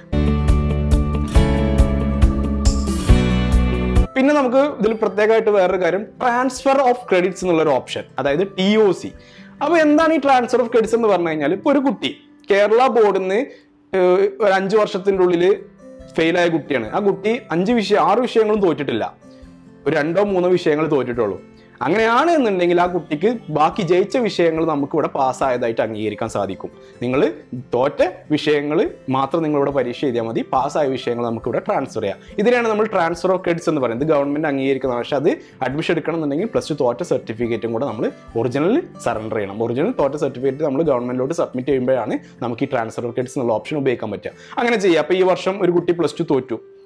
പിന്നെ നമുക്ക് ഇതിൽ പ്രത്യേകമായിട്ട് വേറൊരു കാര്യം ട്രാൻസ്ഫർ ഓഫ് ക്രെഡിറ്റ്സ് എന്നുള്ള ഒരു ഓപ്ഷൻ അതായത് ടി ഒ സി അപ്പോൾ എന്താണ് ഈ ട്രാൻസ്ഫർ ഓഫ് ക്രെഡിറ്റ്സ് എന്ന് പറഞ്ഞു കഴിഞ്ഞാൽ ഇപ്പോൾ ഒരു കുട്ടി കേരള ബോർഡിൽ നിന്ന് ഒരു അഞ്ച് വർഷത്തിൻ്റെ ഉള്ളിൽ ഫെയിലായ കുട്ടിയാണ് ആ കുട്ടി അഞ്ച് വിഷയം ആറ് വിഷയങ്ങളും തോറ്റിട്ടില്ല ഒരു രണ്ടോ മൂന്നോ വിഷയങ്ങൾ തോറ്റിട്ടുള്ളൂ അങ്ങനെയാണ് എന്നുണ്ടെങ്കിൽ ആ കുട്ടിക്ക് ബാക്കി ജയിച്ച വിഷയങ്ങൾ നമുക്ക് ഇവിടെ പാസ്സായതായിട്ട് അംഗീകരിക്കാൻ സാധിക്കും നിങ്ങൾ തോറ്റ വിഷയങ്ങൾ മാത്രം നിങ്ങളിവിടെ പരീക്ഷ എഴുതിയാൽ മതി പാസ്സായ വിഷയങ്ങൾ നമുക്ക് ഇവിടെ ട്രാൻസ്ഫർ ചെയ്യാം ഇതിനെയാണ് നമ്മൾ ട്രാൻസ്ഫർ ഓഫ് ക്രെഡിറ്റ്സ് എന്ന് പറയുന്നത് ഗവൺമെന്റ് അംഗീകരിക്കുന്നത് പക്ഷേ അത് അഡ്മിഷൻ എടുക്കണം എന്നുണ്ടെങ്കിൽ പ്ലസ് ടു തോറ്റ സർട്ടിഫിക്കറ്റും കൂടെ നമ്മൾ ഒറിജിനൽ സറണ്ടർ ചെയ്യണം ഒറിജിനൽ തോറ്റ സർട്ടിഫിക്കറ്റ് നമ്മൾ ഗവൺമെന്റിലോട്ട് സബ്മിറ്റ് ചെയ്യുമ്പോഴാണ് നമുക്ക് ഈ ട്രാൻസ്ഫർ ഓഫ് ക്രെഡിറ്റ്സ് എന്നുള്ള ഓപ്ഷൻ ഉപയോഗിക്കാൻ പറ്റുക അങ്ങനെ ചെയ്യാം അപ്പോൾ ഈ വർഷം ഒരു കുട്ടി പ്ലസ് ടു തോറ്റു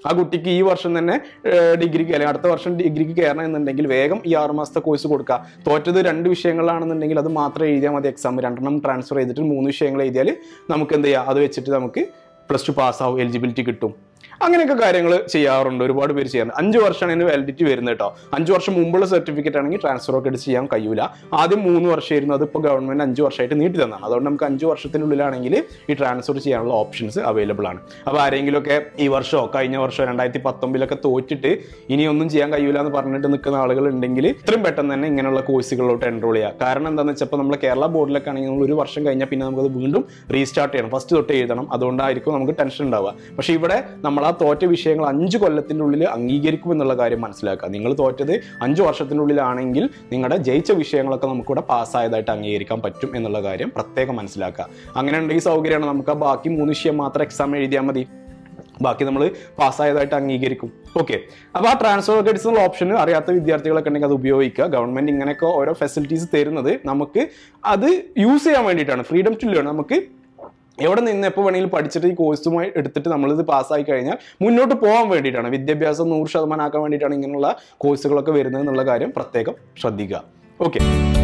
ആ കുട്ടിക്ക് ഈ വർഷം തന്നെ ഡിഗ്രിക്ക് അല്ലെങ്കിൽ അടുത്ത വർഷം ഡിഗ്രിക്ക് കയറണം എന്നുണ്ടെങ്കിൽ വേഗം ഈ ആറ് മാസത്തെ കോഴ്സ് കൊടുക്കുക തോറ്റത് രണ്ട് വിഷയങ്ങളാണെന്നുണ്ടെങ്കിൽ അത് മാത്രം എഴുതിയാൽ മതി എക്സാം രണ്ടെണ്ണം ട്രാൻസ്ഫർ ചെയ്തിട്ട് മൂന്ന് വിഷയങ്ങൾ എഴുതിയാൽ നമുക്ക് എന്ത് ചെയ്യാം അത് വെച്ചിട്ട് നമുക്ക് പ്ലസ് ടു പാസ്സാവും എലിജിബിലിറ്റി കിട്ടും അങ്ങനെയൊക്കെ കാര്യങ്ങൾ ചെയ്യാറുണ്ട് ഒരുപാട് പേര് ചെയ്യാറുണ്ട് അഞ്ച് വർഷമാണ് അതിന് വാലിഡിറ്റി വരുന്നത് കേട്ടോ അഞ്ച് വർഷം മുമ്പുള്ള സർട്ടിഫിക്കറ്റ് ആണെങ്കിൽ ട്രാൻസ്ഫർ ഒക്കെ എടുത്ത് ചെയ്യാൻ കഴിയൂല ആദ്യം മൂന്ന് വർഷമായിരുന്നു അതിപ്പോൾ ഗവൺമെന്റ് അഞ്ച് വർഷമായിട്ട് നീട്ടി തന്നതാണ് അതുകൊണ്ട് നമുക്ക് അഞ്ച് വർഷത്തിനുള്ളിലാണെങ്കിൽ ഈ ട്രാൻസ്ഫർ ചെയ്യാനുള്ള ഓപ്ഷൻസ് അവൈലബിൾ ആണ് അപ്പോൾ ആരെങ്കിലുമൊക്കെ ഈ വർഷമോ കഴിഞ്ഞ വർഷമോ രണ്ടായിരത്തി പത്തൊമ്പതിലൊക്കെ തോറ്റിട്ട് ഇനി ഒന്നും ചെയ്യാൻ കഴിയൂല എന്ന് പറഞ്ഞിട്ട് നിൽക്കുന്ന ആളുകൾ ഉണ്ടെങ്കിൽ ഇത്രയും പെട്ടെന്ന് തന്നെ ഇങ്ങനെയുള്ള കോഴ്സുകളിലോട്ട് എൻറോൾ ചെയ്യുക കാരണം എന്താണെന്ന് വെച്ചപ്പോൾ നമ്മൾ കേരള ബോർഡിലൊക്കെ ആണെങ്കിൽ നമ്മൾ ഒരു വർഷം കഴിഞ്ഞാൽ പിന്നെ നമുക്കത് വീണ്ടും റീസ്റ്റാർട്ട് ചെയ്യണം ഫസ്റ്റ് തൊട്ട് എഴുതണം അതുകൊണ്ടായിരിക്കും നമുക്ക് ടെൻഷൻ ഉണ്ടാവുക പക്ഷേ ഇവിടെ നമ്മൾ ആ തോറ്റ വിഷയങ്ങൾ അഞ്ച് കൊല്ലത്തിൻ്റെ ഉള്ളിൽ അംഗീകരിക്കും എന്നുള്ള കാര്യം മനസ്സിലാക്കുക നിങ്ങൾ തോറ്റത് അഞ്ച് വർഷത്തിനുള്ളിലാണെങ്കിൽ നിങ്ങളുടെ ജയിച്ച വിഷയങ്ങളൊക്കെ നമുക്കിവിടെ പാസ്സായതായിട്ട് അംഗീകരിക്കാൻ പറ്റും എന്നുള്ള കാര്യം പ്രത്യേകം മനസ്സിലാക്കുക അങ്ങനെ ഉണ്ടെങ്കിൽ സൗകര്യമാണ് നമുക്ക് ആ ബാക്കി മൂന്ന് വിഷയം മാത്രം എക്സാം എഴുതിയാൽ മതി ബാക്കി നമ്മൾ പാസ്സായതായിട്ട് അംഗീകരിക്കും ഓക്കെ അപ്പോൾ ആ ട്രാൻസ്ഫർ ക്രെഡിറ്റ്സ് എന്നുള്ള ഓപ്ഷൻ അറിയാത്ത വിദ്യാർത്ഥികളൊക്കെ ഉണ്ടെങ്കിൽ അത് ഉപയോഗിക്കുക ഗവൺമെന്റ് ഇങ്ങനെയൊക്കെ ഓരോ ഫെസിലിറ്റീസ് തരുന്നത് നമുക്ക് അത് യൂസ് ചെയ്യാൻ വേണ്ടിയിട്ടാണ് ഫ്രീഡം ടു ലേൺ നമുക്ക് എവിടെ നിന്ന് എപ്പോൾ വേണമെങ്കിലും പഠിച്ചിട്ട് ഈ കോഴ്സുമായി എടുത്തിട്ട് നമ്മളിത് പാസ്സായി കഴിഞ്ഞാൽ മുന്നോട്ട് പോകാൻ വേണ്ടിയിട്ടാണ് വിദ്യാഭ്യാസം നൂറ് ശതമാനം ആക്കാൻ വേണ്ടിയിട്ടാണ് ഇങ്ങനെയുള്ള കോഴ്സുകളൊക്കെ വരുന്നത് എന്നുള്ള കാര്യം പ്രത്യേകം ശ്രദ്ധിക്കുക ഓക്കെ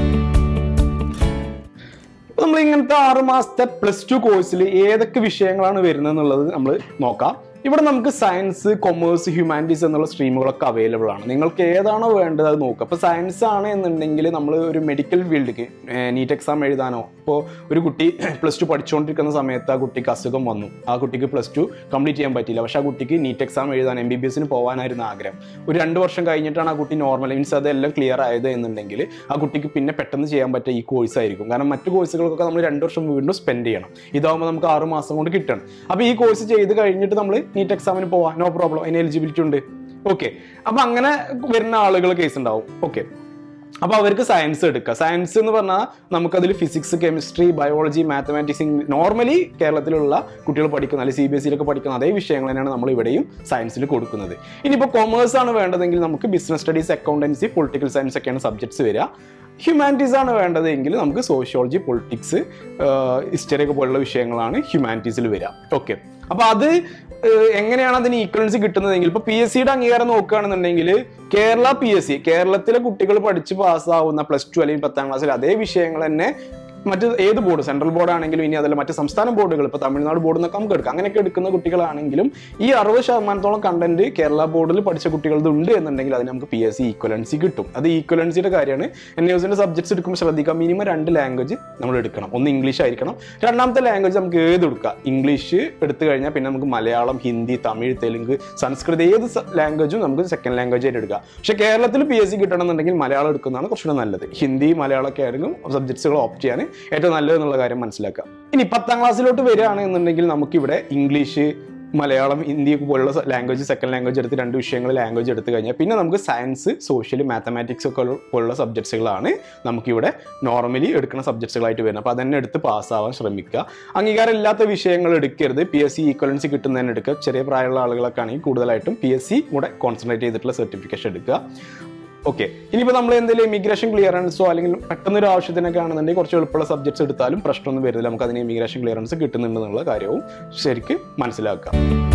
നമ്മൾ ഇങ്ങനത്തെ ആറ് മാസത്തെ പ്ലസ് ടു കോഴ്സിൽ ഏതൊക്കെ വിഷയങ്ങളാണ് വരുന്നത് എന്നുള്ളത് നമ്മൾ നോക്കാം ഇവിടെ നമുക്ക് സയൻസ് കൊമേഴ്സ് ഹ്യൂമാനിറ്റീസ് എന്നുള്ള സ്ട്രീമുകളൊക്കെ അവൈലബിൾ ആണ് നിങ്ങൾക്ക് ഏതാണോ വേണ്ടത് അത് നോക്കുക അപ്പോൾ സയൻസ് ആണ് എന്നുണ്ടെങ്കിൽ നമ്മൾ ഒരു മെഡിക്കൽ ഫീൽഡിലേക്ക് നീറ്റ് എക്സാം എഴുതാനോ ഇപ്പോൾ ഒരു കുട്ടി പ്ലസ് ടു പഠിച്ചുകൊണ്ടിരിക്കുന്ന സമയത്ത് ആ കുട്ടിക്ക് അസുഖം വന്നു ആ കുട്ടിക്ക് പ്ലസ് ടു കംപ്ലീറ്റ് ചെയ്യാൻ പറ്റിയില്ല പക്ഷേ ആ കുട്ടിക്ക് നീറ്റ് എക്സാം എഴുതാൻ എം ബി ബി എസിന് പോകാനായിരുന്നു ആഗ്രഹം ഒരു രണ്ട് വർഷം കഴിഞ്ഞിട്ടാണ് ആ കുട്ടി നോർമൽ മീൻസ് അതെല്ലാം ക്ലിയർ ആയത് എന്നുണ്ടെങ്കിൽ ആ കുട്ടിക്ക് പിന്നെ പെട്ടെന്ന് ചെയ്യാൻ പറ്റിയ ഈ കോഴ്സ് ആയിരിക്കും കാരണം മറ്റു കോഴ്സുകൾക്കൊക്കെ നമ്മൾ രണ്ട് വർഷം വീണ്ടും സ്പെൻഡ് ചെയ്യണം ഇതാകുമ്പോൾ നമുക്ക് ആറ് മാസം കൊണ്ട് കിട്ടണം അപ്പോൾ ഈ കോഴ്സ് ചെയ്ത് കഴിഞ്ഞിട്ട് നമ്മൾ നീറ്റ് എക്സാമിന് പോവാം നോ പ്രോബ്ലം അതിന് എലിജിബിലിറ്റി ഉണ്ട് ഓക്കെ അപ്പോൾ അങ്ങനെ വരുന്ന ആളുകൾ കേസ് ഉണ്ടാവും ഓക്കെ അപ്പോൾ അവർക്ക് സയൻസ് എടുക്കുക സയൻസ് എന്ന് പറഞ്ഞാൽ നമുക്കതിൽ physics chemistry biology mathematics normally കേരളത്തിലുള്ള കുട്ടികൾ പഠിക്കുന്ന അല്ലെങ്കിൽ സി ബി എസ് സിയിലൊക്കെ പഠിക്കുന്ന അതേ വിഷയങ്ങൾ തന്നെയാണ് നമ്മൾ ഇവിടെയും സയൻസിൽ കൊടുക്കുന്നത് ഇനിയിപ്പോൾ കൊമേഴ്സ് ആണ് വേണ്ടതെങ്കിൽ നമുക്ക് business studies accountancy political science ഒക്കെയാണ് സബ്ജക്ട്സ് വരിക ഹ്യൂമാനിറ്റീസ് ആണ് വേണ്ടതെങ്കിൽ നമുക്ക് സോഷ്യോളജി പൊളിറ്റിക്സ് ഹിസ്റ്ററി ഒക്കെ പോലുള്ള വിഷയങ്ങളാണ് ഹ്യൂമാനിറ്റീസിൽ വരിക ഓക്കെ അപ്പോൾ അത് ഏഹ്, എങ്ങനെയാണ് അതിന് ഈക്വലൻസി കിട്ടുന്നതെങ്കിൽ ഇപ്പോൾ പി എസ് സിയുടെ അംഗീകാരം നോക്കുകയാണെന്നുണ്ടെങ്കിൽ കേരള പി എസ് സി കേരളത്തിലെ കുട്ടികൾ പഠിച്ച് പാസ്സാവുന്ന പ്ലസ് ടു അല്ലെങ്കിൽ പത്താം ക്ലാസ്സിൽ അതേ വിഷയങ്ങൾ തന്നെ മറ്റ് ഏത് ബോർഡ് സെൻട്രൽ ബോർഡ് ആണെങ്കിലും ഇനി അതല്ല മറ്റ് സംസ്ഥാന ബോർഡുകൾ ഇപ്പോൾ തമിഴ്നാട് ബോർഡ് എന്നൊക്കെ നമുക്ക് എടുക്കാം അങ്ങനെയൊക്കെ എടുക്കുന്ന കുട്ടികളാണെങ്കിലും ഈ അറുപത് ശതമാനത്തോളം കണ്ടന്റ് കേരള ബോർഡിൽ പഠിച്ച കുട്ടികളത് ഉണ്ട് എന്നുണ്ടെങ്കിൽ അതിന് നമുക്ക് പി എസ് സി ഈക്വലൻസി കിട്ടും അത് ഈക്വലൻസിയുടെ കാര്യമാണ് എൻ ന്യൂസിന്റെ സബ്ജക്ട്സ് എടുക്കുമ്പോൾ ശ്രദ്ധിക്കാം മിനിമം രണ്ട് ലാംഗ്വേജ് നമ്മൾ എടുക്കണം ഒന്ന് ഇംഗ്ലീഷ് ആയിരിക്കണം രണ്ടാമത്തെ ലാംഗ്വേജ് നമുക്ക് ഏത് എടുക്കാം ഇംഗ്ലീഷ് എടുത്തു കഴിഞ്ഞാൽ പിന്നെ നമുക്ക് മലയാളം ഹിന്ദി തമിഴ് തെലുങ്ക് സംസ്കൃത് ഏത് ലാംഗ്വേജും നമുക്ക് സെക്കൻഡ് ലാംഗ്വേജ് ആയിട്ട് എടുക്കാം പക്ഷേ കേരളത്തിൽ പി എസ് സി കിട്ടണമെന്നുണ്ടെങ്കിൽ മലയാളം എടുക്കുന്നതാണ് കുറച്ചുകൂടെ നല്ലത് ഹിന്ദി മലയാളമൊക്കെ ആയിരിക്കും സബ്ജക്ട്സുകൾ ഓപ്റ്റ് ചെയ്യാൻ ഏറ്റവും നല്ലത് എന്നുള്ള കാര്യം മനസ്സിലാക്കുക ഇനി പത്താം ക്ലാസ്സിലോട്ട് വരികയാണെന്നുണ്ടെങ്കിൽ നമുക്കിവിടെ ഇംഗ്ലീഷ് മലയാളം ഹിന്ദി പോലുള്ള ലാംഗ്വേജ് സെക്കൻഡ് ലാംഗ്വേജ് എടുത്ത് രണ്ട് വിഷയങ്ങൾ ലാംഗ്വേജ് എടുത്തു കഴിഞ്ഞാൽ പിന്നെ നമുക്ക് സയൻസ് സോഷ്യൽ മാത്തമാറ്റിക്സ് ഒക്കെ ഉള്ള- പോലുള്ള സബ്ജക്ട്സുകളാണ് നമുക്കിവിടെ നോർമലി എടുക്കുന്ന സബ്ജക്ട്സുകളായിട്ട് വരുന്നത് അപ്പോൾ അതന്നെ എടുത്ത് പാസ്സാവാൻ ശ്രമിക്കുക അംഗീകാരം ഇല്ലാത്ത വിഷയങ്ങൾ എടുക്കരുത് പി എസ് സി ഈക്വലൻസി കിട്ടുന്നതിന് എടുക്കുക ചെറിയ പ്രായമുള്ള ആളുകളൊക്കെ ആണെങ്കിൽ കൂടുതലായിട്ടും പി എസ് സി കൂടെ കോൺസെൻട്രേറ്റ് ചെയ്തിട്ടുള്ള സർട്ടിഫിക്കേഷൻ എടുക്കുക ഓക്കെ ഇനിയിപ്പോൾ നമ്മൾ എന്തെങ്കിലും ഇമിഗ്രേഷൻ ക്ലിയറൻസോ അല്ലെങ്കിൽ പെട്ടെന്നൊരു ആവശ്യത്തിനൊക്കെ ആണെന്നുണ്ടെങ്കിൽ കുറച്ച് എളുപ്പമുള്ള സബ്ജക്ട്സ് എടുത്താലും പ്രശ്നമൊന്നും വരുന്നില്ല നമുക്ക് അതിന് ഇമിഗ്രേഷൻ ക്ലിയറൻസ് കിട്ടുന്നുണ്ടെന്നുള്ള കാര്യവും ശരിക്ക് മനസ്സിലാക്കുക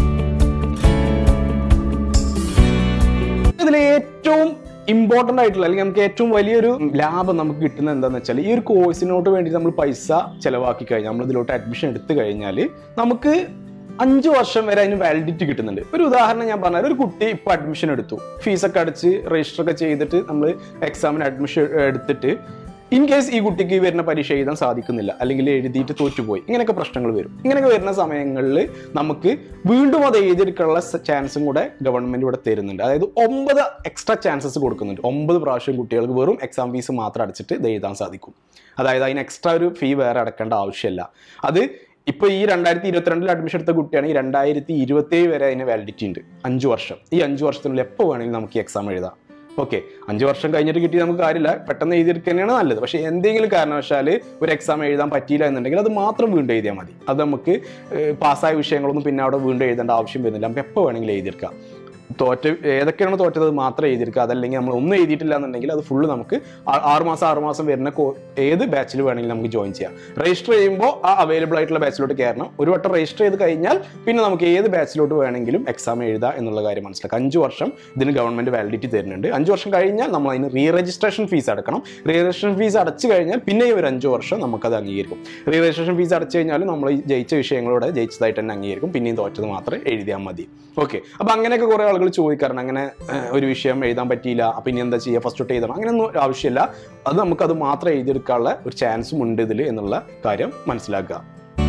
ഇതിൽ ഏറ്റവും ഇമ്പോർട്ടൻ്റ് ആയിട്ടുള്ള അല്ലെങ്കിൽ നമുക്ക് ഏറ്റവും വലിയൊരു ലാഭം നമുക്ക് കിട്ടുന്നത് എന്താണെന്ന് വെച്ചാൽ ഈ ഒരു കോഴ്സിനോട്ട് വേണ്ടി നമ്മൾ പൈസ ചിലവാക്കി കഴിഞ്ഞാൽ നമ്മൾ ഇതിലോട്ട് അഡ്മിഷൻ എടുത്തു കഴിഞ്ഞാൽ നമുക്ക് അഞ്ച് വർഷം വരെ അതിന് വാലിഡിറ്റി കിട്ടുന്നുണ്ട് ഒരു ഉദാഹരണം ഞാൻ പറഞ്ഞാൽ ഒരു കുട്ടി ഇപ്പോൾ അഡ്മിഷൻ എടുത്തു ഫീസൊക്കെ അടച്ച് രജിസ്റ്റർ ഒക്കെ ചെയ്തിട്ട് നമ്മൾ എക്സാമിന് അഡ്മിഷൻ എടുത്തിട്ട് ഇൻ കേസ് ഈ കുട്ടിക്ക് ഈ വരുന്ന പരീക്ഷ എഴുതാൻ സാധിക്കുന്നില്ല അല്ലെങ്കിൽ എഴുതിയിട്ട് തോറ്റുപോയി ഇങ്ങനെയൊക്കെ പ്രശ്നങ്ങൾ വരും ഇങ്ങനെയൊക്കെ വരുന്ന സമയങ്ങളിൽ നമുക്ക് വീണ്ടും അത് എഴുതിയെടുക്കാനുള്ള ചാൻസും കൂടെ ഗവൺമെന്റ് ഇവിടെ തരുന്നുണ്ട് അതായത് ഒമ്പത് എക്സ്ട്രാ ചാൻസസ് കൊടുക്കുന്നുണ്ട് ഒമ്പത് പ്രാവശ്യം കുട്ടികൾക്ക് വെറും എക്സാം ഫീസ് മാത്രം അടച്ചിട്ട് ഇത് എഴുതാൻ സാധിക്കും അതായത് അതിന് എക്സ്ട്രാ ഒരു ഫീ വേറെ അടക്കേണ്ട ആവശ്യമില്ല അത് ഇപ്പോൾ ഈ രണ്ടായിരത്തി ഇരുപത്തിരണ്ടിൽ അഡ്മിഷൻ എടുത്ത കുട്ടിയാണ് ഈ രണ്ടായിരത്തി ഇരുപത്തേഴ് വരെ അതിന് വാലിഡിറ്റി ഉണ്ട് അഞ്ച് വർഷം ഈ അഞ്ച് വർഷത്തിനുള്ളിൽ എപ്പോൾ വേണമെങ്കിലും നമുക്ക് ഈ എക്സാം എഴുതാം ഓക്കെ അഞ്ച് വർഷം കഴിഞ്ഞിട്ട് കിട്ടി നമുക്ക് കാര്യമില്ല പെട്ടെന്ന് എഴുതിയെടുക്കുക തന്നെയാണ് നല്ലത് പക്ഷേ എന്തെങ്കിലും കാരണവശാൽ ഒരു എക്സാം എഴുതാൻ പറ്റിയില്ല എന്നുണ്ടെങ്കിൽ അത് മാത്രം വീണ്ടും എഴുതിയാൽ മതി അത് നമുക്ക് ഏഹ്, പാസ്സായ വിഷയങ്ങളൊന്നും പിന്നെ അവിടെ വീണ്ടും എഴുതേണ്ട ആവശ്യം വരുന്നില്ല നമുക്ക് എപ്പോൾ വേണമെങ്കിലും എഴുതിയെടുക്കാം തോറ്റ ഏതൊക്കെയാണ് തോറ്റത് അത് മാത്രം എഴുതിയെടുക്കുക അതല്ലെങ്കിൽ നമ്മൾ ഒന്നും എഴുതിയിട്ടില്ല എന്നുണ്ടെങ്കിൽ അത് ഫുള്ള് നമുക്ക് ആ- ആറ് മാസം ആറ് മാസം വരുന്ന കോ- ഏത് ബാച്ചിൽ വേണമെങ്കിലും നമുക്ക് ജോയിൻ ചെയ്യാം രജിസ്റ്റർ ചെയ്യുമ്പോൾ ആ അവൈലബിൾ ആയിട്ടുള്ള ബാച്ചിലോട്ട് കയറണം ഒരു വട്ടം രജിസ്റ്റർ ചെയ്ത് കഴിഞ്ഞാൽ പിന്നെ നമുക്ക് ഏത് ബാച്ചിലോട്ട് വേണമെങ്കിലും എക്സാം എഴുതാം എന്നുള്ള കാര്യം മനസ്സിലാക്കാം അഞ്ച് വർഷം ഇതിന് ഗവൺമെന്റ് വാലിഡിറ്റി തരുന്നുണ്ട് അഞ്ച് വർഷം കഴിഞ്ഞാൽ നമ്മൾ അതിന് റീ രജിസ്ട്രേഷൻ ഫീസ് അടക്കണം റീ രജിസ്ട്രേഷൻ ഫീസ് അടച്ചു കഴിഞ്ഞാൽ പിന്നെ ഒരു അഞ്ച് വർഷം നമുക്കത് അംഗീകരിക്കും റീ രജിസ്ട്രേഷൻ ഫീസ് അടച്ചു കഴിഞ്ഞാൽ നമ്മൾ ഈ ജയിച്ച വിഷയങ്ങളോടെ ജയിച്ചതായിട്ട് തന്നെ അംഗീകരിക്കും പിന്നെയും തോറ്റത് മാത്രമേ എഴുതിയാൽ മതി ഓക്കെ അപ്പൊ അങ്ങനെയൊക്കെ കുറെ ആളുകൾ ചോദിക്കാറുണ്ട് അങ്ങനെ ഏഹ്, ഒരു വിഷയം എഴുതാൻ പറ്റിയില്ല അപ്പൊ ഇനി എന്താ ചെയ്യുക ഫസ്റ്റ് തൊട്ട് എഴുതണം അങ്ങനെയൊന്നും ഒരു ആവശ്യമില്ല അത് നമുക്കത് മാത്രം എഴുതിയെടുക്കാനുള്ള ഒരു ചാൻസും ഉണ്ട് ഇതിൽ എന്നുള്ള കാര്യം മനസ്സിലാക്കുക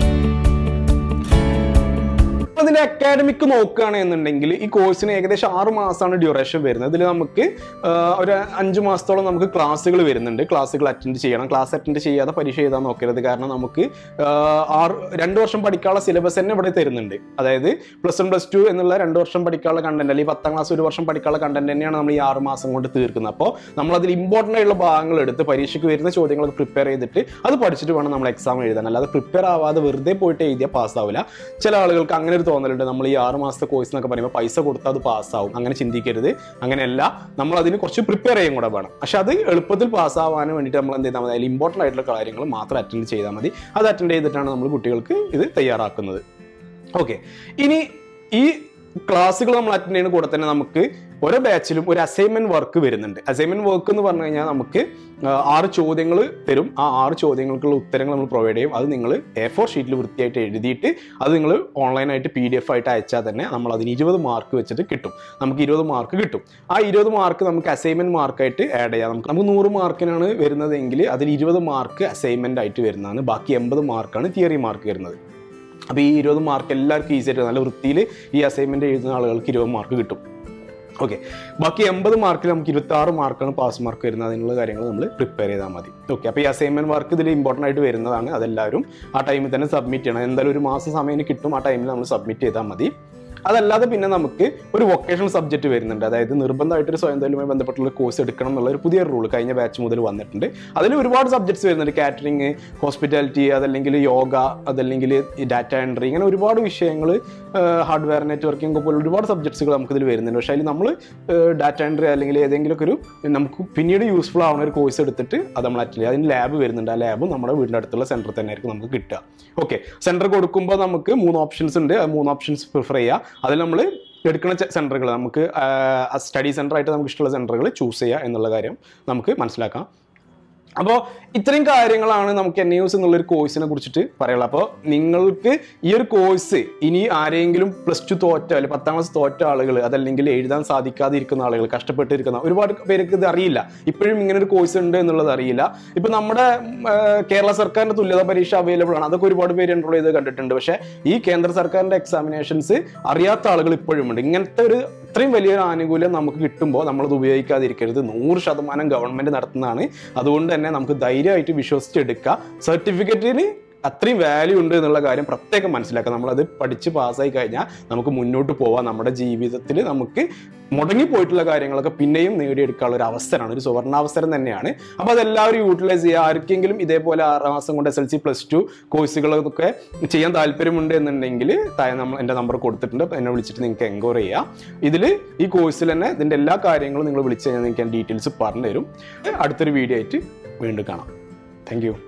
ഇതിന്റെ അക്കാഡമിക് നോക്കുകയാണ് എന്നുണ്ടെങ്കിൽ ഈ കോഴ്സിന് ഏകദേശം ആറ് മാസമാണ് ഡ്യൂറേഷൻ വരുന്നത് ഇതിൽ നമുക്ക് ആ, ഒരു അഞ്ച് മാസത്തോളം നമുക്ക് ക്ലാസ്സുകൾ വരുന്നുണ്ട് ക്ലാസ്സുകൾ അറ്റൻഡ് ചെയ്യണം ക്ലാസ് അറ്റൻഡ് ചെയ്യാതെ പരീക്ഷ എഴുതാൻ നോക്കരുത് കാരണം നമുക്ക് ആ, ആറ് രണ്ട് വർഷം പഠിക്കാനുള്ള സിലബസ് തന്നെ ഇവിടെ തരുന്നുണ്ട് അതായത് പ്ലസ് വൺ പ്ലസ് ടു എന്നുള്ള രണ്ട് വർഷം പഠിക്കാനുള്ള കണ്ടന്റ് അല്ലെങ്കിൽ പത്താം ക്ലാസ് ഒരു വർഷം പഠിക്കാനുള്ള കണ്ടന്റ് തന്നെയാണ് നമ്മൾ ഈ ആറ് മാസം കൊണ്ട് തീർക്കുന്നത് അപ്പോൾ നമ്മൾ അതിൽ ഇമ്പോർട്ടൻ്റ് ആയിട്ടുള്ള ഭാഗങ്ങൾ എടുത്ത് പരീക്ഷയ്ക്ക് വരുന്ന ചോദ്യങ്ങളൊക്കെ പ്രിപ്പയർ ചെയ്തിട്ട് അത് പഠിച്ചിട്ട് വേണം നമ്മൾ എക്സാം എഴുതാൻ അല്ലാതെ പ്രിപ്പയർ ആവാതെ വെറുതെ പോയിട്ട് എഴുതിയാൽ പാസ്സാവില്ല ചില ആളുകൾക്ക് അങ്ങനെ ഒരു തോന്നലുണ്ട് നമ്മൾ ഈ ആറ് മാസത്തെ കോഴ്സ് എന്നൊക്കെ പറയുമ്പോൾ പൈസ കൊടുത്താൽ അത് പാസ്സാവും അങ്ങനെ ചിന്തിക്കരുത് അങ്ങനെയല്ല നമ്മൾ അതിന് കുറച്ച് പ്രിപ്പയർ ചെയ്യും കൂടെ വേണം പക്ഷെ അത് എളുപ്പത്തിൽ പാസ്സാവാൻ വേണ്ടിയിട്ട് നമ്മൾ എന്ത് ചെയ്താൽ മതി അതിൽ ഇമ്പോർട്ടൻ്റ് ആയിട്ടുള്ള കാര്യങ്ങൾ മാത്രം അറ്റൻഡ് ചെയ്താൽ മതി അത് അറ്റൻഡ് ചെയ്തിട്ടാണ് നമ്മൾ കുട്ടികൾക്ക് ഇത് തയ്യാറാക്കുന്നത് ഓക്കെ ഇനി ഈ ക്ലാസ്സുകൾ നമ്മൾ അറ്റൻഡ് ചെയ്യുന്ന കൂടെ തന്നെ നമുക്ക് ഓരോ ബാച്ചിലും ഒരു അസൈൻമെന്റ് വർക്ക് വരുന്നുണ്ട് അസൈൻമെന്റ് വർക്ക് എന്ന് പറഞ്ഞു കഴിഞ്ഞാൽ നമുക്ക് ആ, ആറ് ചോദ്യങ്ങൾ തരും ആ ആറ് ചോദ്യങ്ങൾക്കുള്ള ഉത്തരങ്ങൾ നമ്മൾ പ്രൊവൈഡ് ചെയ്യും അത് നിങ്ങൾ എ ഫോർ ഷീറ്റിൽ വൃത്തിയായിട്ട് എഴുതിയിട്ട് അത് നിങ്ങൾ ഓൺലൈനായിട്ട് പി ഡി എഫ് ആയിട്ട് അയച്ചാൽ തന്നെ നമ്മൾ അതിന് ഇരുപത് മാർക്ക് വെച്ചിട്ട് കിട്ടും നമുക്ക് ഇരുപത് മാർക്ക് കിട്ടും ആ ഇരുപത് മാർക്ക് നമുക്ക് അസൈൻമെന്റ് മാർക്കായിട്ട് ആഡ് ചെയ്യാം നമുക്ക് നമുക്ക് നൂറ് മാർക്കിനാണ് വരുന്നതെങ്കിൽ അതിൽ ഇരുപത് മാർക്ക് അസൈൻമെന്റ് ആയിട്ട് വരുന്നതാണ് ബാക്കി എൺപത് മാർക്കാണ് തിയറി മാർക്ക് വരുന്നത് അപ്പോൾ ഈ ഇരുപത് മാർക്ക് എല്ലാവർക്കും ഈസി ആയിട്ട് നല്ല വൃത്തിയിൽ ഈ അസൈൻമെന്റ് എഴുതുന്ന ആളുകൾക്ക് ഇരുപത് മാർക്ക് കിട്ടും ഓക്കെ ബാക്കി എൺപത് മാർക്കിൽ നമുക്ക് ഇരുപത്തി ആറ് മാർക്കാണ് പാസ് മാർക്ക് വരുന്നത് അതിനുള്ള കാര്യങ്ങൾ നമ്മൾ പ്രിപ്പയർ ചെയ്താൽ മതി ഓക്കെ അപ്പോൾ ഈ അസൈൻമെന്റ് വർക്ക് ഇതിൽ ഇമ്പോർട്ടൻ്റ് ആയിട്ട് വരുന്നതാണ് അതെല്ലാവരും ആ ടൈമിൽ തന്നെ സബ്മിറ്റ് ചെയ്യണം എന്തായാലും ഒരു മാസം സമയം കിട്ടും ആ ടൈമിൽ നമ്മൾ സബ്മിറ്റ് ചെയ്താൽ മതി അതല്ലാതെ പിന്നെ നമുക്ക് ഒരു വൊക്കേഷണൽ സബ്ജക്റ്റ് വരുന്നുണ്ട് അതായത് നിർബന്ധമായിട്ട് ഒരു സ്വയം തൊഴിലുമായി ബന്ധപ്പെട്ടുള്ള കോഴ്സ് എടുക്കണം എന്നുള്ള ഒരു പുതിയ റൂൾ കഴിഞ്ഞ ബാച്ച് മുതൽ വന്നിട്ടുണ്ട് അതിൽ ഒരുപാട് സബ്ജക്ട്സ് വരുന്നുണ്ട് കാറ്ററിംഗ് ഹോസ്പിറ്റാലിറ്റി അതല്ലെങ്കിൽ യോഗ അതല്ലെങ്കിൽ ഡാറ്റ എൻട്രി ഇങ്ങനെ ഒരുപാട് വിഷയങ്ങൾ ഹാർഡ്വെയർ നെറ്റ്വർക്കിംഗ് പോലെ ഒരുപാട് സബ്ജക്ട്സുകൾ നമുക്ക് ഇതിൽ വരുന്നുണ്ട് പക്ഷേ അതിൽ നമ്മൾ ഡാറ്റ എൻട്രി അല്ലെങ്കിൽ ഏതെങ്കിലുമൊക്കെ ഒരു നമുക്ക് പിന്നീട് യൂസ്ഫുൾ ആവുന്ന ഒരു കോഴ്സ് എടുത്തിട്ട് അത് നമ്മൾ അറ്റൻഡ് ചെയ്യുക അതിന് ലാബ് വരുന്നുണ്ട് ആ ലാബ് നമ്മുടെ വീടിൻ്റെ അടുത്തുള്ള സെൻറ്റർ തന്നെ ആയിരിക്കും നമുക്ക് കിട്ടുക ഓക്കെ സെൻറ്റർ കൊടുക്കുമ്പോൾ നമുക്ക് മൂന്ന് ഓപ്ഷൻസ് ഉണ്ട് ആ മൂന്ന് ഓപ്ഷൻസ് പ്രിഫർ ചെയ്യുക അതിൽ നമ്മൾ എടുക്കുന്ന സെൻറ്ററുകൾ നമുക്ക് സ്റ്റഡി സെൻറ്റർ ആയിട്ട് നമുക്ക് ഇഷ്ടമുള്ള സെൻറ്ററുകൾ ചൂസ് ചെയ്യുക എന്നുള്ള കാര്യം നമുക്ക് മനസ്സിലാക്കാം അപ്പോൾ ഇത്രയും കാര്യങ്ങളാണ് നമുക്ക് എൻ യൂസ് എന്നുള്ള ഒരു കോഴ്സിനെ കുറിച്ചിട്ട് പറയാനുള്ളത് അപ്പോൾ നിങ്ങൾക്ക് ഈ ഒരു കോഴ്സ് ഇനി ആരെങ്കിലും പ്ലസ് ടു തോറ്റ അല്ലെങ്കിൽ പത്താം ക്ലാസ് തോറ്റ ആളുകൾ അതല്ലെങ്കിൽ എഴുതാൻ സാധിക്കാതെ ഇരിക്കുന്ന ആളുകൾ കഷ്ടപ്പെട്ടിരിക്കുന്ന ഒരുപാട് പേർക്ക് ഇത് അറിയില്ല ഇപ്പോഴും ഇങ്ങനെ ഒരു കോഴ്സ് ഉണ്ട് എന്നുള്ളത് അറിയില്ല ഇപ്പൊ നമ്മുടെ ഉം, ആ, കേരള സർക്കാരിന്റെ തുല്യതാ പരീക്ഷ അവൈലബിൾ ആണ് അതൊക്കെ ഒരുപാട് പേര് എൻറോൾ ചെയ്ത് കണ്ടിട്ടുണ്ട് പക്ഷേ ഈ കേന്ദ്ര സർക്കാരിന്റെ എക്സാമിനേഷൻസ് അറിയാത്ത ആളുകൾ ഇപ്പോഴും ഉണ്ട് ഇങ്ങനത്തെ ഒരു ഇത്രയും വലിയൊരു ആനുകൂല്യം നമുക്ക് കിട്ടുമ്പോൾ നമ്മളത് ഉപയോഗിക്കാതിരിക്കരുത് നൂറ് ശതമാനം ഗവൺമെന്റ് നടത്തുന്നതാണ് അതുകൊണ്ട് തന്നെ നമുക്ക് ധൈര്യമായിട്ട് വിശ്വസിച്ചെടുക്കുക സർട്ടിഫിക്കറ്റിന് അത്രയും വാല്യൂ ഉണ്ട് എന്നുള്ള കാര്യം പ്രത്യേകം മനസ്സിലാക്കുക നമ്മളത് പഠിച്ച് പാസ്സായി കഴിഞ്ഞാൽ നമുക്ക് മുന്നോട്ട് പോവാം നമ്മുടെ ജീവിതത്തിൽ നമുക്ക് മുടങ്ങിപ്പോയിട്ടുള്ള കാര്യങ്ങളൊക്കെ പിന്നെയും നേടിയെടുക്കാനുള്ള ഒരു അവസരമാണ് ഒരു സുവർണാവസരം തന്നെയാണ് അപ്പോൾ അതെല്ലാവരും യൂട്ടിലൈസ് ചെയ്യുക ആർക്കെങ്കിലും ഇതേപോലെ ആറാം മാസം കൊണ്ട് S L C plus two കോഴ്സുകളൊക്കെ ചെയ്യാൻ താല്പര്യമുണ്ട് എന്നുണ്ടെങ്കിൽ താഴെ നമ്മൾ എൻ്റെ നമ്പർ കൊടുത്തിട്ടുണ്ട് അപ്പോൾ എന്നെ വിളിച്ചിട്ട് നിങ്ങൾക്ക് എൻക്വയറി ചെയ്യാം ഇതിൽ ഈ കോഴ്സിൽ തന്നെ ഇതിൻ്റെ എല്ലാ കാര്യങ്ങളും നിങ്ങൾ വിളിച്ചു കഴിഞ്ഞാൽ നിങ്ങൾക്ക് ഞാൻ ഡീറ്റെയിൽസ് പറഞ്ഞു തരും അടുത്തൊരു വീഡിയോ ആയിട്ട് വീണ്ടും കാണാം താങ്ക് യു